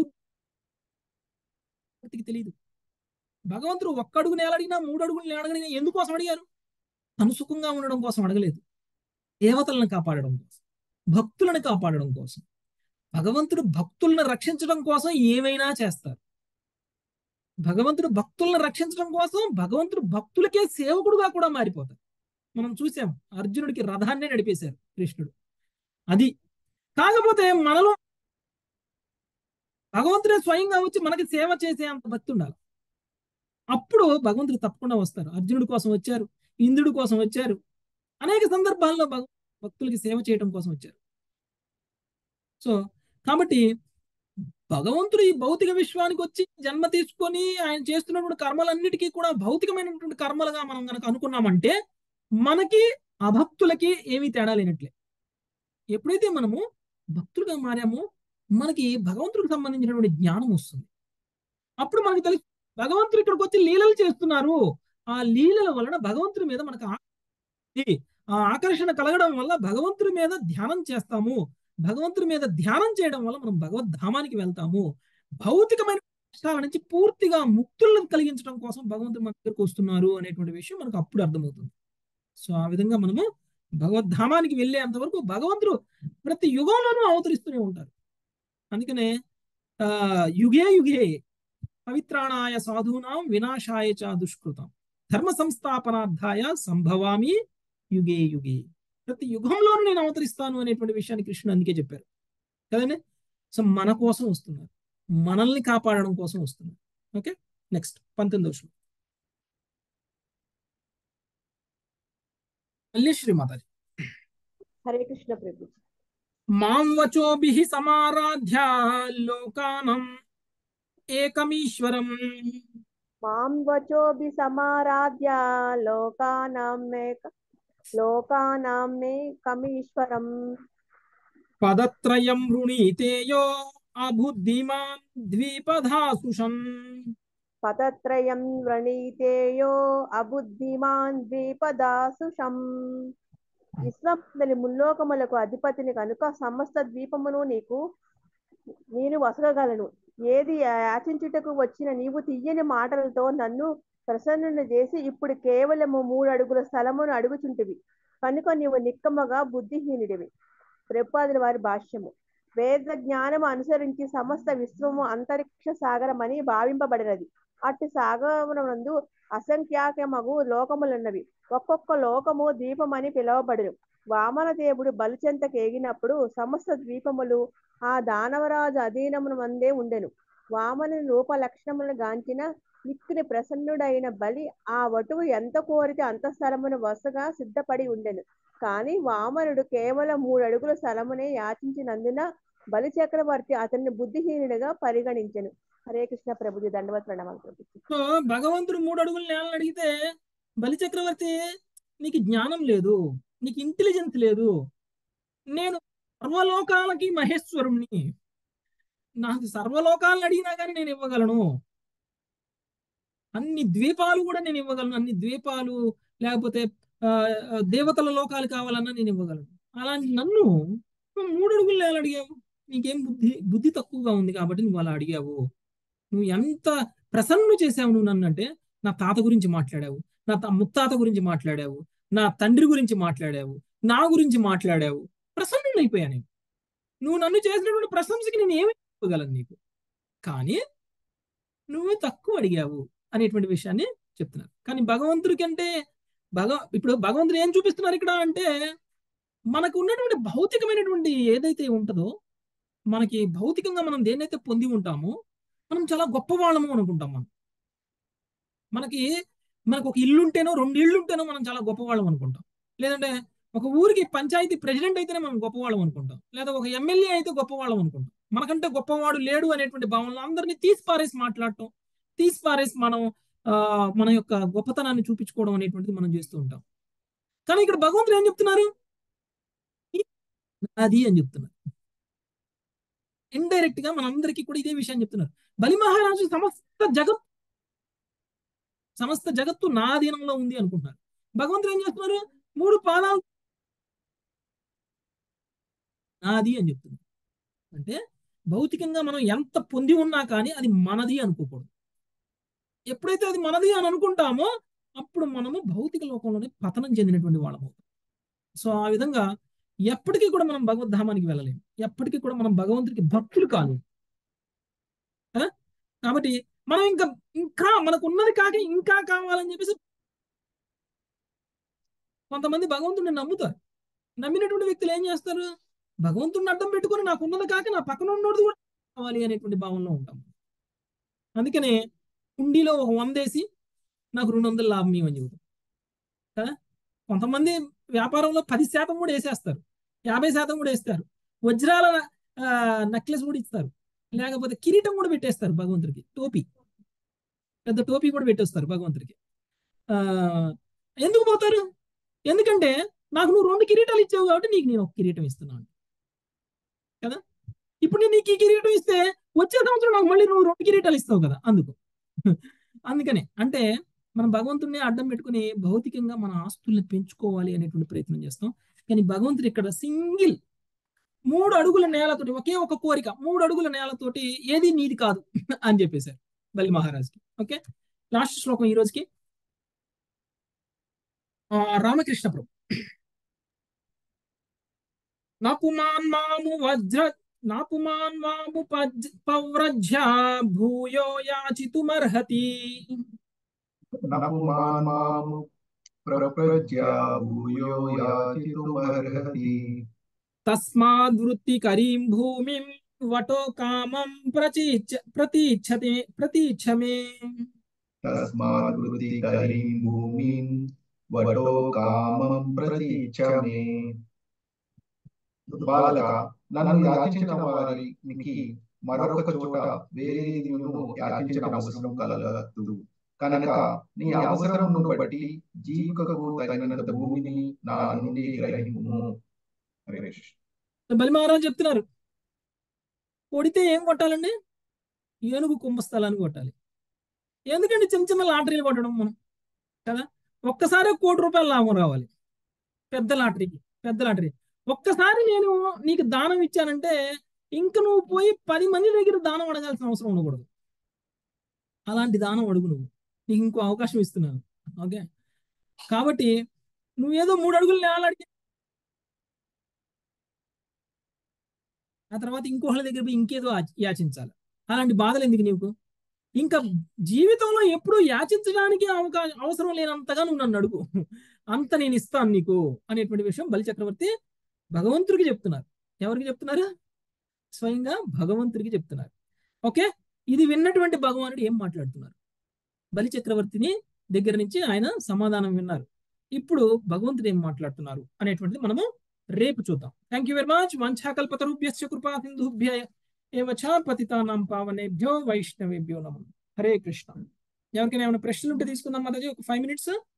A: భగవంతుడికి తెలియదు భగవంతుడు ఒక్క అడుగు నేల అడిగినా మూడు అడుగులు నేల అడిగినా ఎందుకోసం అడిగారు తను సుఖంగా ఉండడం కోసం అడగలేదు దేవతలను కాపాడడం కోసం భక్తులను కాపాడడం కోసం భగవంతుడు భక్తులను రక్షించడం కోసం ఏమైనా చేస్తారు భగవంతుడు భక్తులను రక్షించడం కోసం భగవంతుడు భక్తులకే సేవకుడుగా కూడా మారిపోతారు మనం చూసాం అర్జునుడికి రథాన్నే నడిపేశారు కృష్ణుడు అది కాకపోతే మనలో భగవంతుడే స్వయంగా వచ్చి మనకి సేవ చేసే అంత భక్తి ఉండాలి అప్పుడు భగవంతుడు తప్పకుండా వస్తారు అర్జునుడి కోసం వచ్చారు ఇంద్రుడి కోసం వచ్చారు అనేక సందర్భాల్లో భగ భక్తులకి సేవ చేయడం కోసం వచ్చారు సో కాబట్టి భగవంతుడు ఈ భౌతిక విశ్వానికి వచ్చి జన్మ తీసుకొని ఆయన చేస్తున్నటువంటి కర్మలన్నిటికీ కూడా భౌతికమైనటువంటి కర్మలుగా మనం కనుక అనుకున్నామంటే మనకి అభక్తులకి ఏమీ తేడా లేనట్లే ఎప్పుడైతే మనము భక్తులుగా మారామో మనకి భగవంతుడికి సంబంధించినటువంటి జ్ఞానం వస్తుంది అప్పుడు మనకి తెలుసు భగవంతుడు ఇక్కడికి వచ్చి లీలలు చేస్తున్నారు ఆ లీలల వలన భగవంతుడి మీద మనకు ఆ- ఆ ఆకర్షణ కలగడం వల్ల భగవంతుడి మీద ధ్యానం చేస్తాము భగవంతుడి మీద ధ్యానం చేయడం వల్ల మనం భగవద్ధామానికి వెళ్తాము భౌతికమైన కష్టాల నుంచి పూర్తిగా ముక్తులను కలిగించడం కోసం భగవంతుడు మన దగ్గరకు వస్తున్నారు అనేటువంటి విషయం మనకు అప్పుడు అర్థమవుతుంది సో ఆ విధంగా మనము భగవద్ధామానికి వెళ్ళేంత వరకు భగవంతుడు ప్రతి యుగంలోనూ అవతరిస్తూనే ఉంటారు అందుకనే ఆ యుగే యుగే పవిత్రాణాయ సాధూనాం వినాశాయ చ దుష్కృతం ధర్మ సంస్థాపనార్థాయ సంభవామి యుగే యుగే ప్రతి యుగంలోనూ నేను అవతరిస్తాను అనేటువంటి విషయాన్ని కృష్ణుడు అందుకే చెప్పారు కదండి సో మన కోసం వస్తున్నారు మనల్ని కాపాడడం కోసం వస్తున్నారు ఓకే నెక్స్ట్ పంతొమ్మిది శ్లోకం మళ్ళీ శ్రీమాతాజీ
K: హరే కృష్ణ ప్రభు
A: మాం వచోభిః సమారాధ్య లోకానం ఏకమీశ్వరం
K: మాం వచోభి సమారాధ్య లోకానాం మేక లోకానాం మే కమీశ్వరం
A: పదత్రయం వృణీతేయో అబుద్ధిమాన్ ద్విపధాసుషం
K: పదత్రయం వ్రణీతేయో అబుద్ధిమాన్ ద్వీపదాసుషం విశ్వందలి ముల్లోకములకు అధిపతిని కనుక సమస్త ద్వీపమును నీకు నేను వసగగలను ఏది యాచించుటకు వచ్చిన నీవు తీయని మాటలతో నన్ను ప్రసన్నుని చేసి ఇప్పుడు కేవలము మూడు అడుగుల స్థలమును అడుగుచుంటివి కనుక నీవు నిక్కమగా బుద్ధిహీనుడివి ప్రపాదుల వారి భాష్యము వేద జ్ఞానము అనుసరించి సమస్త విశ్వము అంతరిక్ష సాగరమని భావింపబడినది అట్టి సాగరమునందు అసంఖ్యాకమగు లోకములున్నవి ఒక్కొక్క లోకము ద్వీపమని పిలువబడును వామనదేవుడు బలుచెంతకేగినప్పుడు సమస్త ద్వీపములు ఆ దానవరాజు అధీనమున మందే ఉండెను వామని రూప లక్షణములను గాంచిన మిక్కిని ప్రసన్నుడైన బలి ఆ వటువు ఎంత కోరితే అంత స్థలమును వసగా సిద్ధపడి ఉండెను కానీ వామనుడు కేవలం మూడు అడుగుల స్థలమునే యాచించినందున బలి చక్రవర్తి అతన్ని బుద్ధిహీనుడిగా పరిగణించెను హరే కృష్ణ ప్రభుజీ దండవత్ ప్రణామాలు ప్రభుజీ
A: సో భగవంతుడు మూడు అడుగులు నేలని అడిగితే బలి చక్రవర్తి నీకు జ్ఞానం లేదు నీకు ఇంటెలిజెన్స్ లేదు నేను సర్వలోకాలకి మహేశ్వరుణ్ణి నాకు సర్వలోకాలను అడిగినా కానీ నేను ఇవ్వగలను అన్ని ద్వీపాలు కూడా నేను ఇవ్వగలను అన్ని ద్వీపాలు లేకపోతే ఆ, ఆ, దేవతల లోకాలు కావాలన్నా నేను ఇవ్వగలను అలాంటి నన్ను నువ్వు మూడు అడుగులు నేల అడిగావు నీకేం బుద్ధి బుద్ధి తక్కువగా ఉంది కాబట్టి నువ్వు అలా అడిగావు నువ్వు ఎంత ప్రసన్ను చేసావు నువ్వు నన్ను అంటే నా తాత గురించి మాట్లాడావు నా త- ముత్తాత గురించి మాట్లాడావు నా తండ్రి గురించి మాట్లాడావు నా గురించి మాట్లాడావు ప్రసన్నుడైపోయా నేను నువ్వు నన్ను చేసినటువంటి ప్రశంసకి నేను ఏమి ఇవ్వగలను నీకు కానీ నువ్వు తక్కువ అడిగావు అనేటువంటి విషయాన్ని చెప్తున్నారు కానీ భగవంతుడికి అంటే భగ ఇప్పుడు భగవంతుడు ఏం చూపిస్తున్నారు ఇక్కడ అంటే మనకు ఉన్నటువంటి భౌతికమైనటువంటి ఏదైతే ఉంటుందో మనకి భౌతికంగా మనం దేన్నైతే పొంది ఉంటామో మనం చాలా గొప్పవాళ్ళము అనుకుంటాం మనం మనకి మనకు ఒక ఇల్లు ఉంటేనో రెండు ఇళ్ళు ఉంటేనో మనం చాలా గొప్పవాళ్ళం అనుకుంటాం లేదంటే ఒక ఊరికి పంచాయతీ ప్రెసిడెంట్ అయితేనే మనం గొప్పవాళ్ళం అనుకుంటాం లేదా ఒక ఎమ్మెల్యే అయితే గొప్పవాళ్ళం అనుకుంటాం మనకంటే గొప్పవాడు లేడు అనేటువంటి భావనలో అందరినీ తీసి పారేసి మాట్లాడటం తీసి పారేసి మనం ఆ, మన యొక్క గొప్పతనాన్ని చూపించుకోవడం అనేటువంటిది మనం చేస్తూ ఉంటాం కానీ ఇక్కడ భగవంతుడు ఏం చెప్తున్నారు అది అని చెప్తున్నారు ఇండైరెక్ట్ గా మనందరికీ కూడా ఇదే విషయం చెప్తున్నారు బలి మహారాజు సమస్త జగత్ సమస్త జగత్తు నా అధీనంలో ఉంది అనుకుంటున్నారు భగవంతుడు ఏం చేస్తున్నారు మూడు పాదాలు నాది అని చెప్తున్నారు అంటే భౌతికంగా మనం ఎంత పొంది ఉన్నా కానీ అది మనది అనుకోకూడదు ఎప్పుడైతే అది మనది అని అనుకుంటామో అప్పుడు మనము భౌతిక లోకంలోనే పతనం చెందినటువంటి వాళ్ళము సో ఆ విధంగా ఎప్పటికీ కూడా మనం భగవద్ధామానికి వెళ్ళలేము ఎప్పటికీ కూడా మనం భగవంతుడికి భక్తులు కాదు ఆ? కాబట్టి మనం ఇంకా ఇంకా మనకు ఉన్నది కాక ఇంకా కావాలని చెప్పేసి కొంతమంది భగవంతుడిని నమ్ముతారు నమ్మినటువంటి వ్యక్తులు ఏం చేస్తారు భగవంతుడిని అడ్డం పెట్టుకొని నాకు ఉన్నది కాక నా పక్కన ఉన్నది కూడా కావాలి అనేటువంటి భావనలో ఉంటాం అందుకనే కుండీలో ఒక వందేసి నాకు రెండు వందలు లాభం ఇవ్వని చెబుతాం కదా కొంతమంది వ్యాపారంలో పది శాతం కూడా వేసేస్తారు యాభై శాతం కూడా వేస్తారు వజ్రాల నెక్లెస్ కూడా ఇస్తారు లేకపోతే కిరీటం కూడా పెట్టేస్తారు భగవంతుడికి టోపీ పెద్ద టోపీ కూడా పెట్టేస్తారు భగవంతుడికి ఆ ఎందుకు పోతారు ఎందుకంటే నాకు నువ్వు రెండు కిరీటాలు ఇచ్చావు కాబట్టి నీకు నేను ఒక కిరీటం ఇస్తున్నాను కదా ఇప్పుడు నేను నీకు ఈ కిరీటం ఇస్తే వచ్చే సంవత్సరం నాకు మళ్ళీ నువ్వు రెండు కిరీటాలు ఇస్తావు కదా అందుకు అందుకనే అంటే మనం భగవంతుడిని అడ్డం పెట్టుకుని భౌతికంగా మన ఆస్తుల్ని పెంచుకోవాలి అనేటువంటి ప్రయత్నం చేస్తాం కానీ భగవంతుడు ఇక్కడ సింగిల్ మూడు అడుగుల నేలతోటి ఒకే ఒక కోరిక మూడు అడుగుల నేలతోటి ఏది నీది కాదు అని చెప్పేశారు బలి మహారాజ్కి ఓకే లాస్ట్ శ్లోకం ఈ రోజుకి ఆ, రామకృష్ణ ప్రభు నాపుమాన్ మాము వజ్ర నాపుమాన్ మాము పజ్- పవ్రజ్య భూయో యాచితుమర్హతి
J: నపుమాన్మాము ప్రప్రజ్య భూయో యాచితుమర్హతి
A: తస్మాద్వృత్తి కరీం భూమిం వటో కామం ప్రచీచ ప్రతీచ్ఛతే ప్రతీచ్ఛమే
J: తస్మాత్ వృత్తి కరీం భూమిం వటో కామం ప్రతీచ మే బాలక నన్ను యాచించిన వారికి మరొక చోట వేరేదిను యాచించిన అవసరం కలగదు కనుక నీ అవసరమును బట్టి జీవికకు తగినంత భూమిని నా నుండి గ్రహింపుము హరే కృష్ణ
A: బలి మహారాజు చెప్తున్నారు కొడితే ఏం కొట్టాలండి ఏనుగు కుంభస్థలాన్ని కొట్టాలి ఎందుకంటే చిన్న చిన్న లాటరీలు కొట్టడం మనం కదా ఒక్కసారి ఒక కోటి రూపాయల లాభం రావాలి పెద్ద లాటరీకి పెద్ద లాటరీ ఒక్కసారి నేను నీకు దానం ఇచ్చానంటే ఇంక నువ్వు పోయి పది మంది దగ్గర దానం అడగాల్సిన అవసరం ఉండకూడదు అలాంటి దానం అడుగు నువ్వు నీకు ఇంకో అవకాశం ఇస్తున్నాను ఓకే కాబట్టి నువ్వేదో మూడు అడుగులు నేల అడిగి ఆ తర్వాత ఇంకోళ్ళ దగ్గర పోయి ఇంకేదో ఆచ- యాచించాలి అలాంటి బాధలు ఎందుకు నీకు ఇంకా జీవితంలో ఎప్పుడూ యాచించడానికి అవకాశం అవసరం లేనంతగా నువ్వు నన్ను అడుగు అంత నేను ఇస్తాను నీకు అనేటువంటి విషయం బలి చక్రవర్తి భగవంతుడికి చెప్తున్నారు ఎవరికి చెప్తున్నారు స్వయంగా భగవంతుడికి చెప్తున్నారు ఓకే ఇది విన్నటువంటి భగవానుడు ఏం మాట్లాడుతున్నారు బలి చక్రవర్తిని దగ్గర నుంచి ఆయన సమాధానం విన్నారు ఇప్పుడు భగవంతుడు ఏం మాట్లాడుతున్నారు అనేటువంటిది మనము రేపు చూద్దాం థ్యాంక్ యూ వెరీ మచ్ వంఛాకల్పతరుభ్యశ్చ కృపా సింధుభ్య ఏవ చ పతితానాం పావనేభ్యో వైష్ణవేభ్యో నమః హరే కృష్ణ ఎవరికైనా ఏమైనా ప్రశ్నలు ఉంటే తీసుకుందాం మాతాజీ ఒక ఫైవ్ మినిట్స్